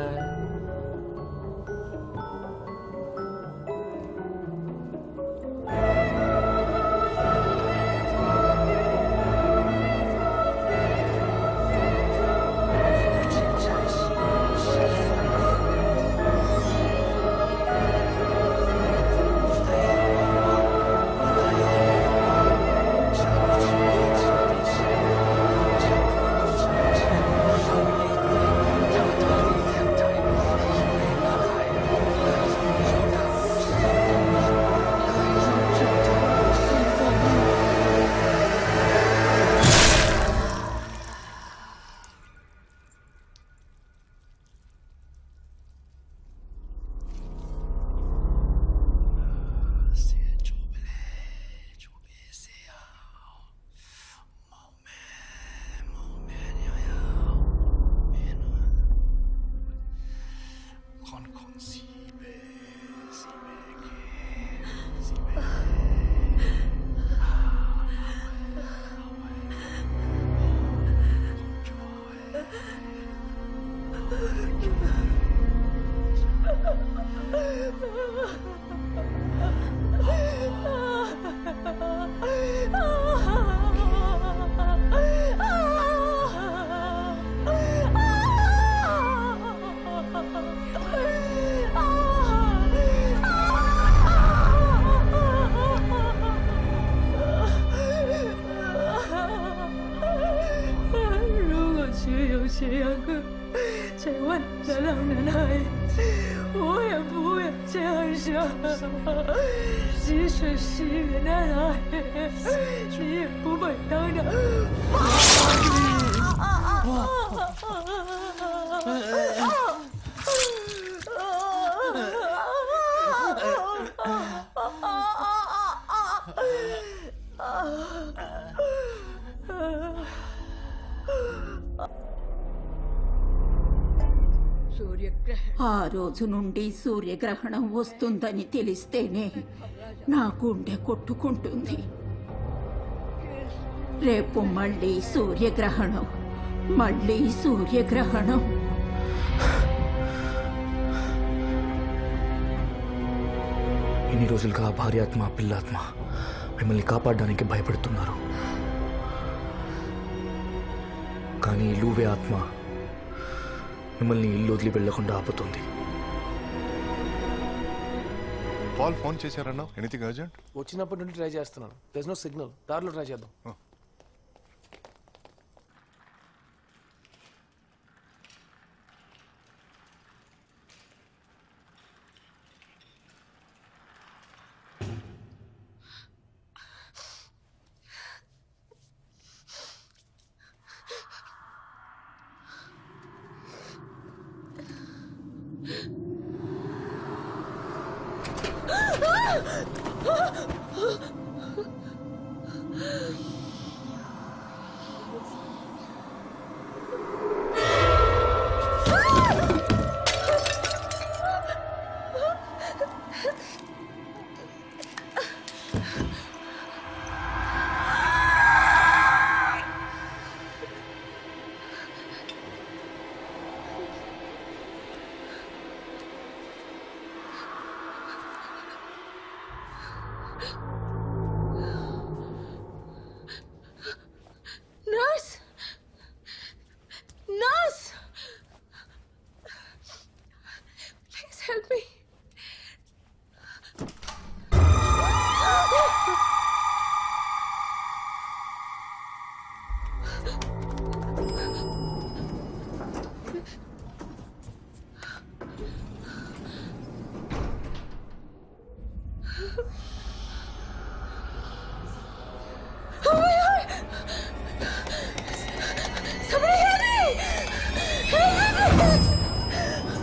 如果确有血牙哥，千万别让人爱，我也不会这样想。即使是男孩，你也不会当着 ఆ రోజు నుండి సూర్యగ్రహణం వస్తుందని తెలిస్తేనే నా గుండె కొట్టుకుంటుంది రేపు మళ్ళీ సూర్యగ్రహణం మళ్ళీ సూర్యగ్రహణం ఇన్ని రోజులుగా ఆ భార్యాత్మ పిల్లాత్మ మిమ్మల్ని కాపాడడానికి భయపడుతున్నారు కానీ ఈ లూవే ఆత్మ మిమ్మల్ని ఇల్లు వదిలి వెళ్లకుండా ఆపుతుంది పాల్ ఫోన్ చేశారన్నా ఎనీథింగ్ అర్జెంట్ వచ్చినప్పటి నుండి ట్రై చేస్తున్నాను దెస్ నో సిగ్నల్ దారిలో ట్రై చేద్దాం Nurse! Nurse! Please help me. Oh my god! Somebody help me! Help me!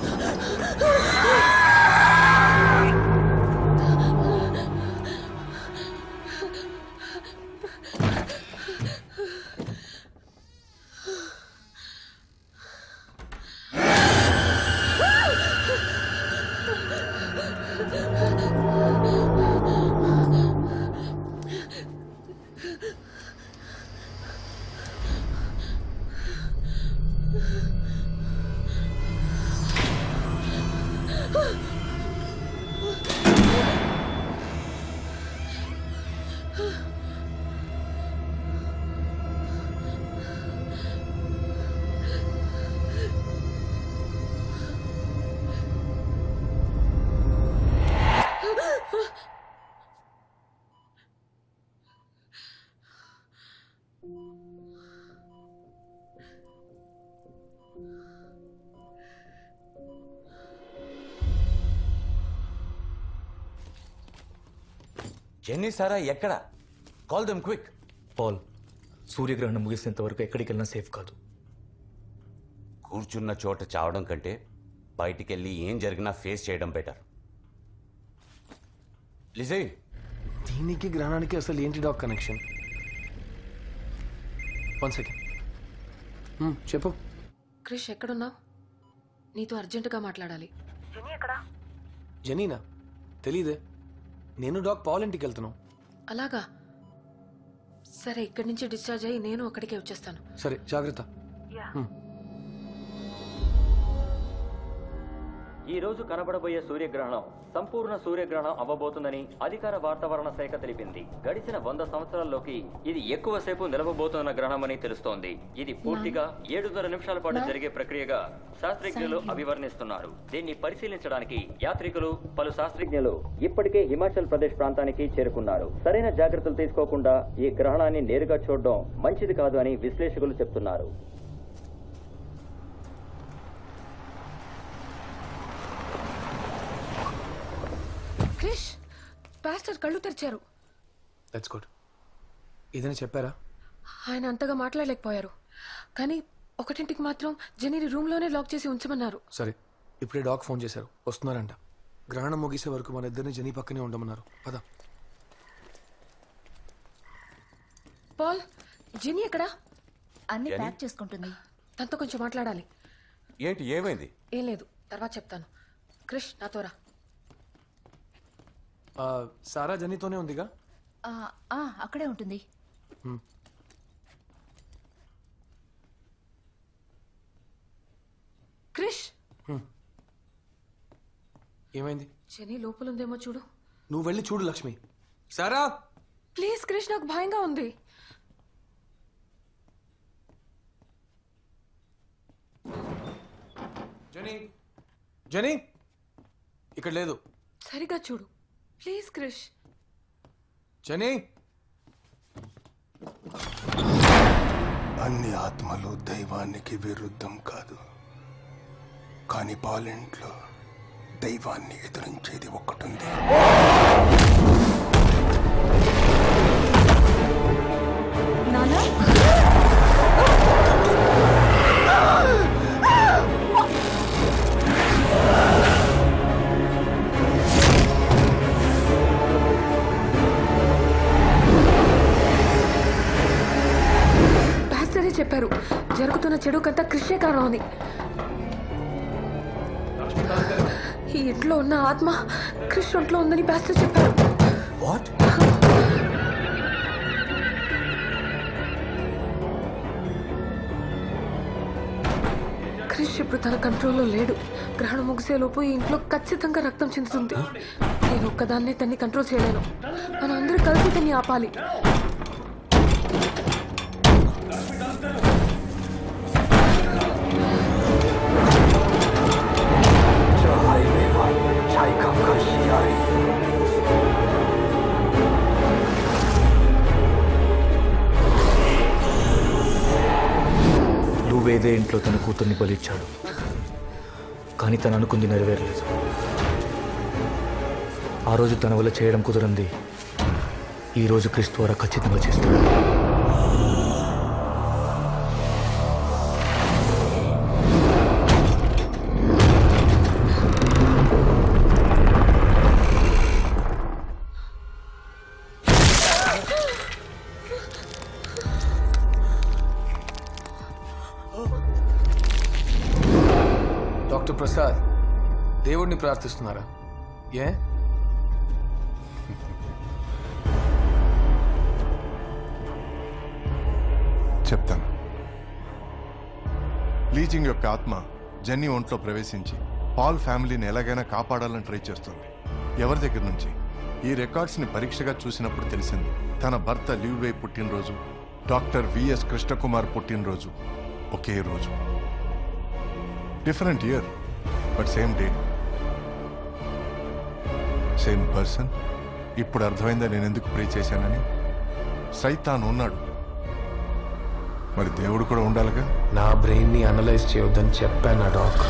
Jenny Sarah ఎక్కడ కాల్ దెమ్ క్విక్ పాల్ సూర్యగ్రహణం ముగిసేంత వరకు ఎక్కడికి వెళ్ళినా సేఫ్ కాదు కూర్చున్న చోట చావడం కంటే బయటికెళ్ళి ఏం జరిగినా ఫేస్ చేయడం బెటర్ లిజే దీనికి గ్రహణానికి అసలు ఏంటి డాక్ కనెక్షన్ వన్ సెకండ్ చెప్పు క్రిష్ ఎక్కడున్నావు నీతో అర్జెంటుగా మాట్లాడాలి జనీనా తెలీదే నేను డాక్ పాల్ ఇంటికి వెళ్తున్నాను అలాగా సరే ఇక్కడి నుంచి డిశ్చార్జ్ అయ్యి నేను అక్కడికే వచ్చేస్తాను సరే జాగ్రత్త హ్మ్. ఈ రోజు కనబడబోయే సూర్యగ్రహణం సంపూర్ణ సూర్యగ్రహణం అవ్వబోతుందని అధికార వాతావరణ శాఖ తెలిపింది గడిచిన వంద సంవత్సరాల్లోకి ఇది ఎక్కువసేపు నిలవబోతున్న గ్రహణమని తెలుస్తోంది ఇది పూర్తిగా ఏడున్నర నిమిషాల పాటు జరిగే ప్రక్రియగా శాస్త్రజ్ఞులు అభివర్ణిస్తున్నారు దీన్ని పరిశీలించడానికి యాత్రికులు పలు శాస్త్రజ్ఞులు ఇప్పటికే హిమాచల్ ప్రదేశ్ ప్రాంతానికి చేరుకున్నారు సరైన జాగ్రత్తలు తీసుకోకుండా ఈ గ్రహణాన్ని నేరుగా చూడడం మంచిది కాదు అని విశ్లేషకులు చెప్తున్నారు క్రిష్ పాస్టర్ కళ్ళు తెరిచారు దట్స్ గుడ్ ఏదైనా చెప్పారా ఆయన అంతగా మాట్లాడలేకపోయారు కానీ ఒకటింటికి మాత్రం జెనీని రూమ్లోనే లాక్ చేసి ఉంచమన్నారు సరే ఇప్పుడే డాక్ ఫోన్ చేశారు వస్తున్నారంట గ్రహణం ముగిసే వరకు మన ఇద్దరిని జనీ పక్కనే ఉండమన్నారు పద పాల్ జెనీ ఎక్కడా అన్ని జెనీ? ప్యాక్ చేసుకుంటుంది తనతో కొంచెం మాట్లాడాలి ఏంటి ఏమైంది ఏం లేదు తర్వాత చెప్తాను క్రిష్ నాతో రా ఆ, సారా జనీతోనే ఉందిగా ఆ, ఆ, అక్కడే ఉంటుంది హ్మ్. క్రిష్ హ్మ్. ఏమైంది జెనీ లోపల ఉందేమో చూడు నువ్వు వెళ్ళి చూడు లక్ష్మి సారా ప్లీజ్ క్రిష్ నాకు భయంగా ఉంది జనీ జనీ ఇక్కడ లేదు సరిగా చూడు ప్లీజ్ క్రిష్ జనీ అన్ని ఆత్మలు దైవానికి విరుద్ధం కాదు కానీ పాలెంట్లో దైవాన్ని ఎదురించేది ఒక్కటుంది నానా పాస్టరే చెప్పారు జరుగుతున్న చెడుకంతా క్రిషే కారణం అని ఈ ఇంట్లో ఉన్న ఆత్మ క్రిష్ ఒంట్లో ఉందని పాస్టర్ చెప్పారు వాట్ క్రిష్ ఇప్పుడు తన కంట్రోల్లో లేడు గ్రహణం ముగిసేలోపు ఈ ఇంట్లో ఖచ్చితంగా రక్తం చెందుతుంది నేను ఒక్కదాన్నే తన్ని కంట్రోల్ చేయలేను మనం అందరూ కలిసి తన్ని ఆపాలి లూవేదే ఇంట్లో తన కూతుర్ని బలిచ్చాడు కానీ తను అనుకుంది నెరవేరలేదు ఆ రోజు తన వల్ల చేయడం కుదరంది ఈ రోజు క్రిస్తు ద్వారా ఖచ్చితంగా చేస్తాడు డాక్టర్ ప్రసాద్ దేవుడిని ప్రార్థిస్తున్నారా ఏ చెప్తాను లీజింగ్ యొక్క ఆత్మ జెన్నీ ఒంట్లో ప్రవేశించి పాల్ ఫ్యామిలీని ఎలాగైనా కాపాడాలని ట్రై చేస్తుంది ఎవరి దగ్గర నుంచి ఈ రికార్డ్స్ని పరీక్షగా చూసినప్పుడు తెలిసింది తన భర్త లీవ్వే పుట్టినరోజు డాక్టర్ విఎస్ కృష్ణకుమార్ పుట్టినరోజు ఒకే రోజు different year but same day same person ఇప్పుడు అర్థమైందా నేను ఎందుకు ప్రే చేశానని సైతాన్ ఉన్నాడు మరి దేవుడు కూడా ఉండాలిగా నా బ్రెయిన్ని అనలైజ్ చేయొద్దని చెప్పాను ఆ డాక్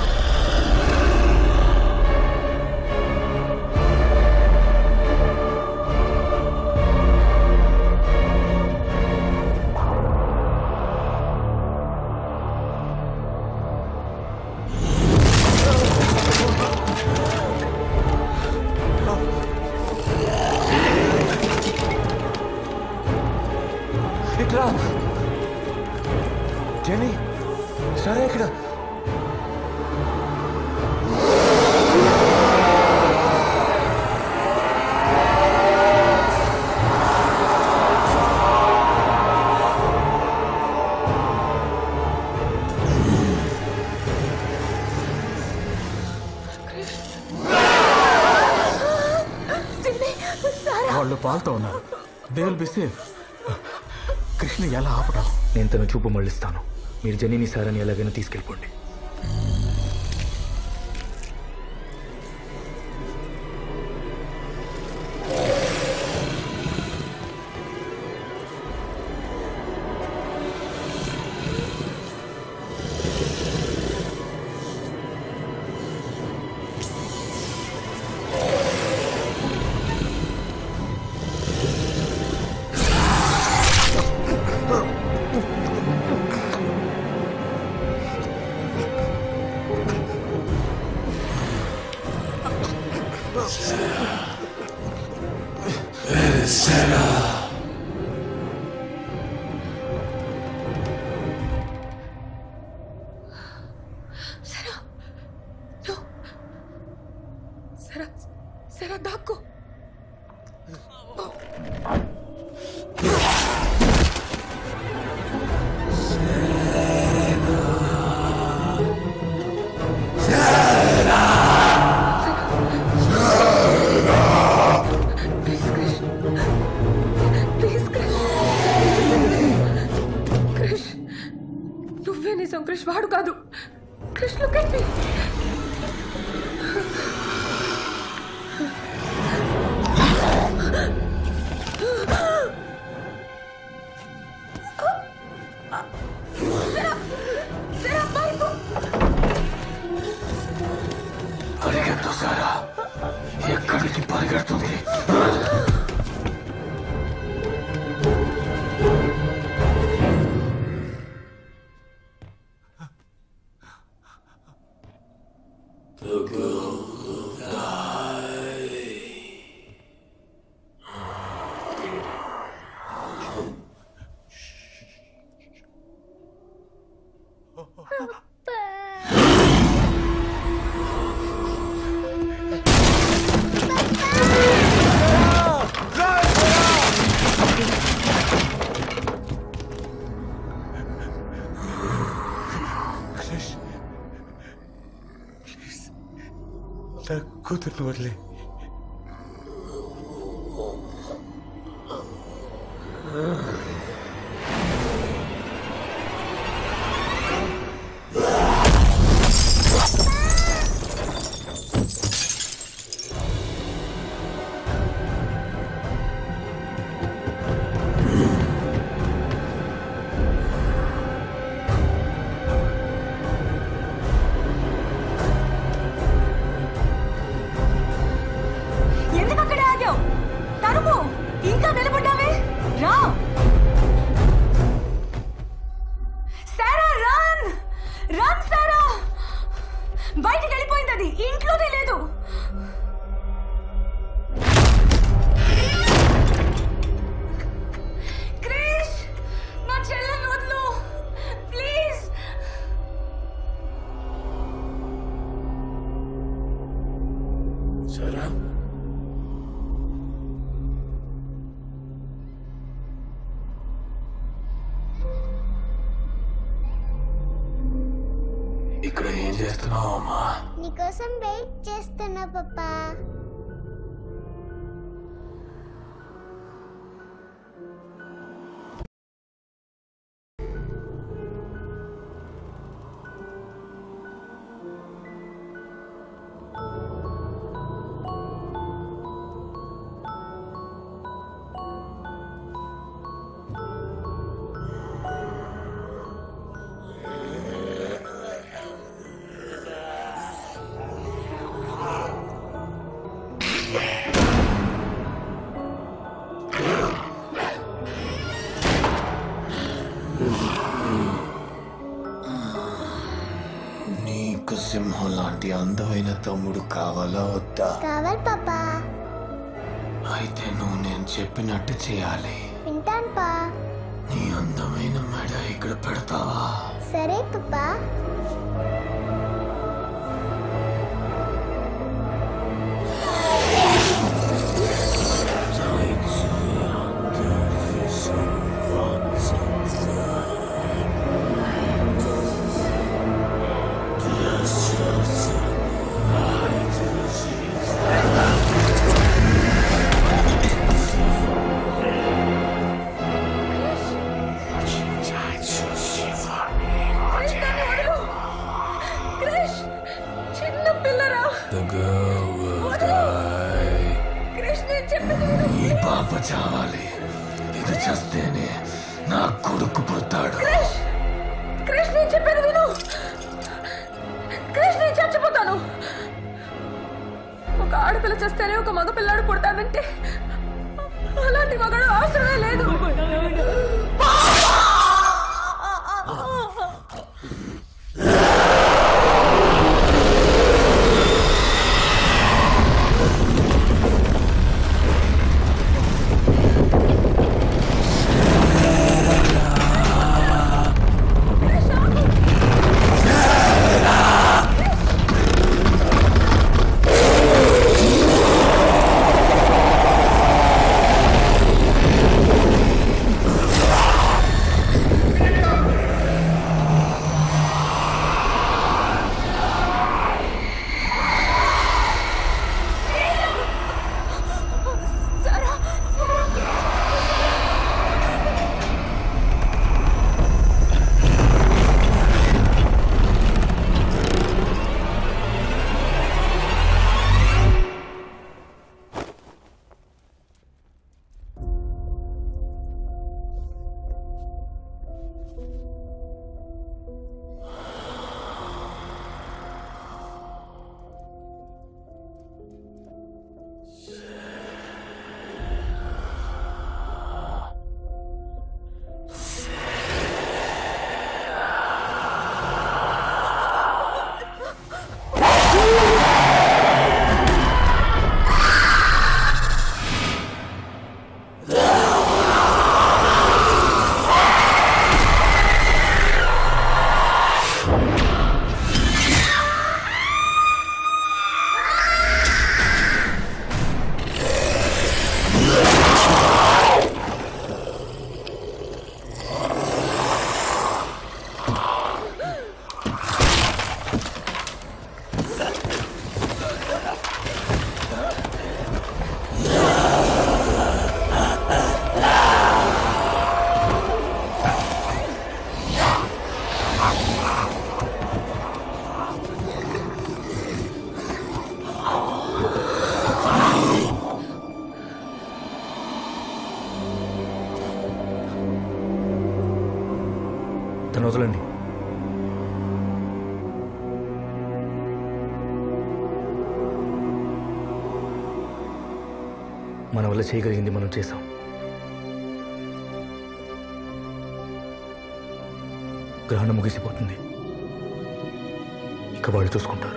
వాళ్ళు పాల్తో ఉన్నారు they will be safe Krishna ఎలా ఆపడం నేను తన చూపు మళ్ళిస్తాను మీరు జనీని సారని ఎలాగైనా తీసుకెళ్ళిపోండి సరా నో సరా సరా దాక్కో ప్లీజ్ క్రిష్ క్రిష్ నువ్వే నిజం క్రిష్ వాడు కాదు క్రిష్ లుక్ అట్ మీ పరిగెత్తు సారా ఎక్కడికి పరిగెడుతుంది నా కూతుర్ని వదిలే ఎందుకు అక్కడే ఆగావు తరుము ఇంకా నిలబడ్డావే రా సారా రన్ రన్ సారా బయటికి వెళ్ళిపోయింది అది ఇంట్లోనే లేదు క్రిష్ నా చెల్లెని వదులు ప్లీజ్ సరా ఇక్కడ ఏం చేస్తున్నావు అమ్మా నీకోసం వెయిట్ చేస్తున్నా పప్పా నీకు సింహం లాంటి అందమైన తమ్ముడు కావాలా వద్దా కావాలి పాపా అయితే నువ్వు నేను చెప్పినట్టు చేయాలి వింటాను పా నీ అందమైన మెడ ఇక్కడ పెడతావా సరే పప్పా Yes. పాప చావాలి ఇది చేస్తేనే నా కొడుకు పుడతాడు క్రిష్ క్రిష్ నేను చెప్పేది విను క్రిష్ నేను చచ్చిపోతాను ఒక ఆడపిల్ల చేస్తేనే ఒక మగపిల్లాడు పుడతాడంటే అలాంటి మగాడు అవసరమే లేదు తను వదలండి మన వల్ల చేయగలిగింది మనం చేసాం గ్రహణం ముగిసిపోతుంది ఇక వాళ్ళు చూసుకుంటారు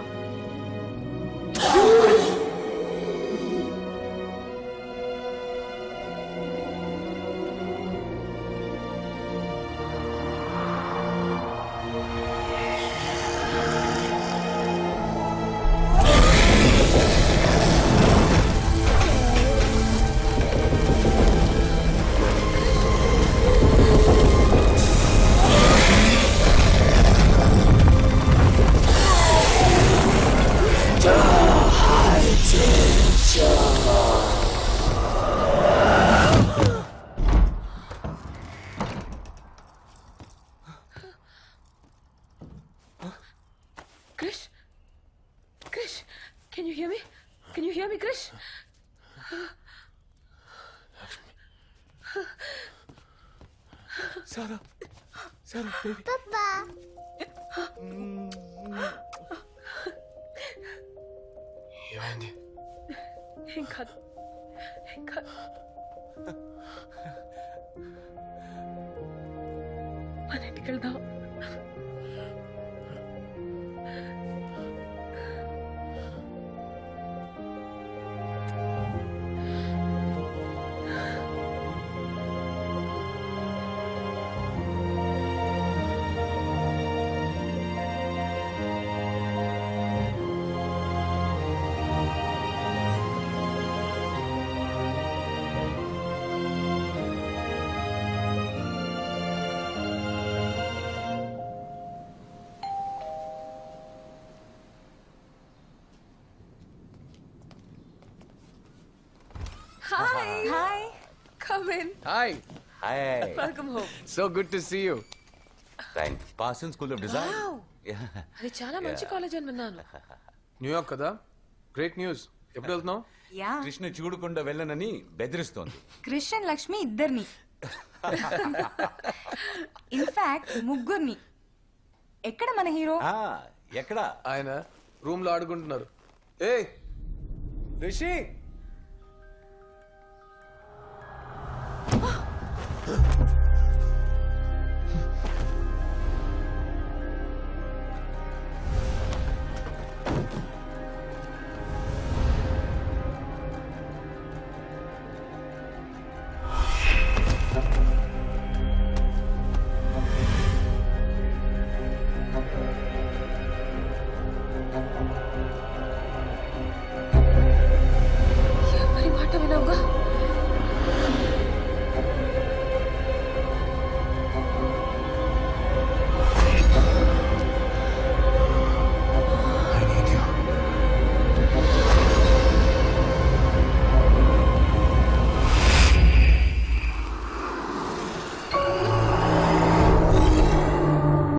Krish? Krish, can you hear me? Can you hear me, Krish? Sarah. Sarah, baby. Papa. ఏమైంది ఏం కాదు ఏం కాదు మన ఇంటికి వెళ్దాం Hi. Hi. Come in. Hi hi Welcome home. So good to see you thanks Parsons school of design Wow. అది చాలా మంచి కాలేజ్ అని విన్నాను న్యూయార్క్ కదా గ్రేట్ న్యూస్ ఎప్పుడు వెళ్తున్నావు యా కృష్ణ చూడకుండా వెళ్ళనని బెదిరిస్తోంది క్రిష్ అండ్ లక్ష్మి ఇద్దరిని ఇన్ఫాక్ట్ ముగ్గురిని ఎక్కడ మన హీరో ఆ, ఎక్కడ ఆయన రూమ్ లో ఆడుకుంటున్నారు ఏ రిషి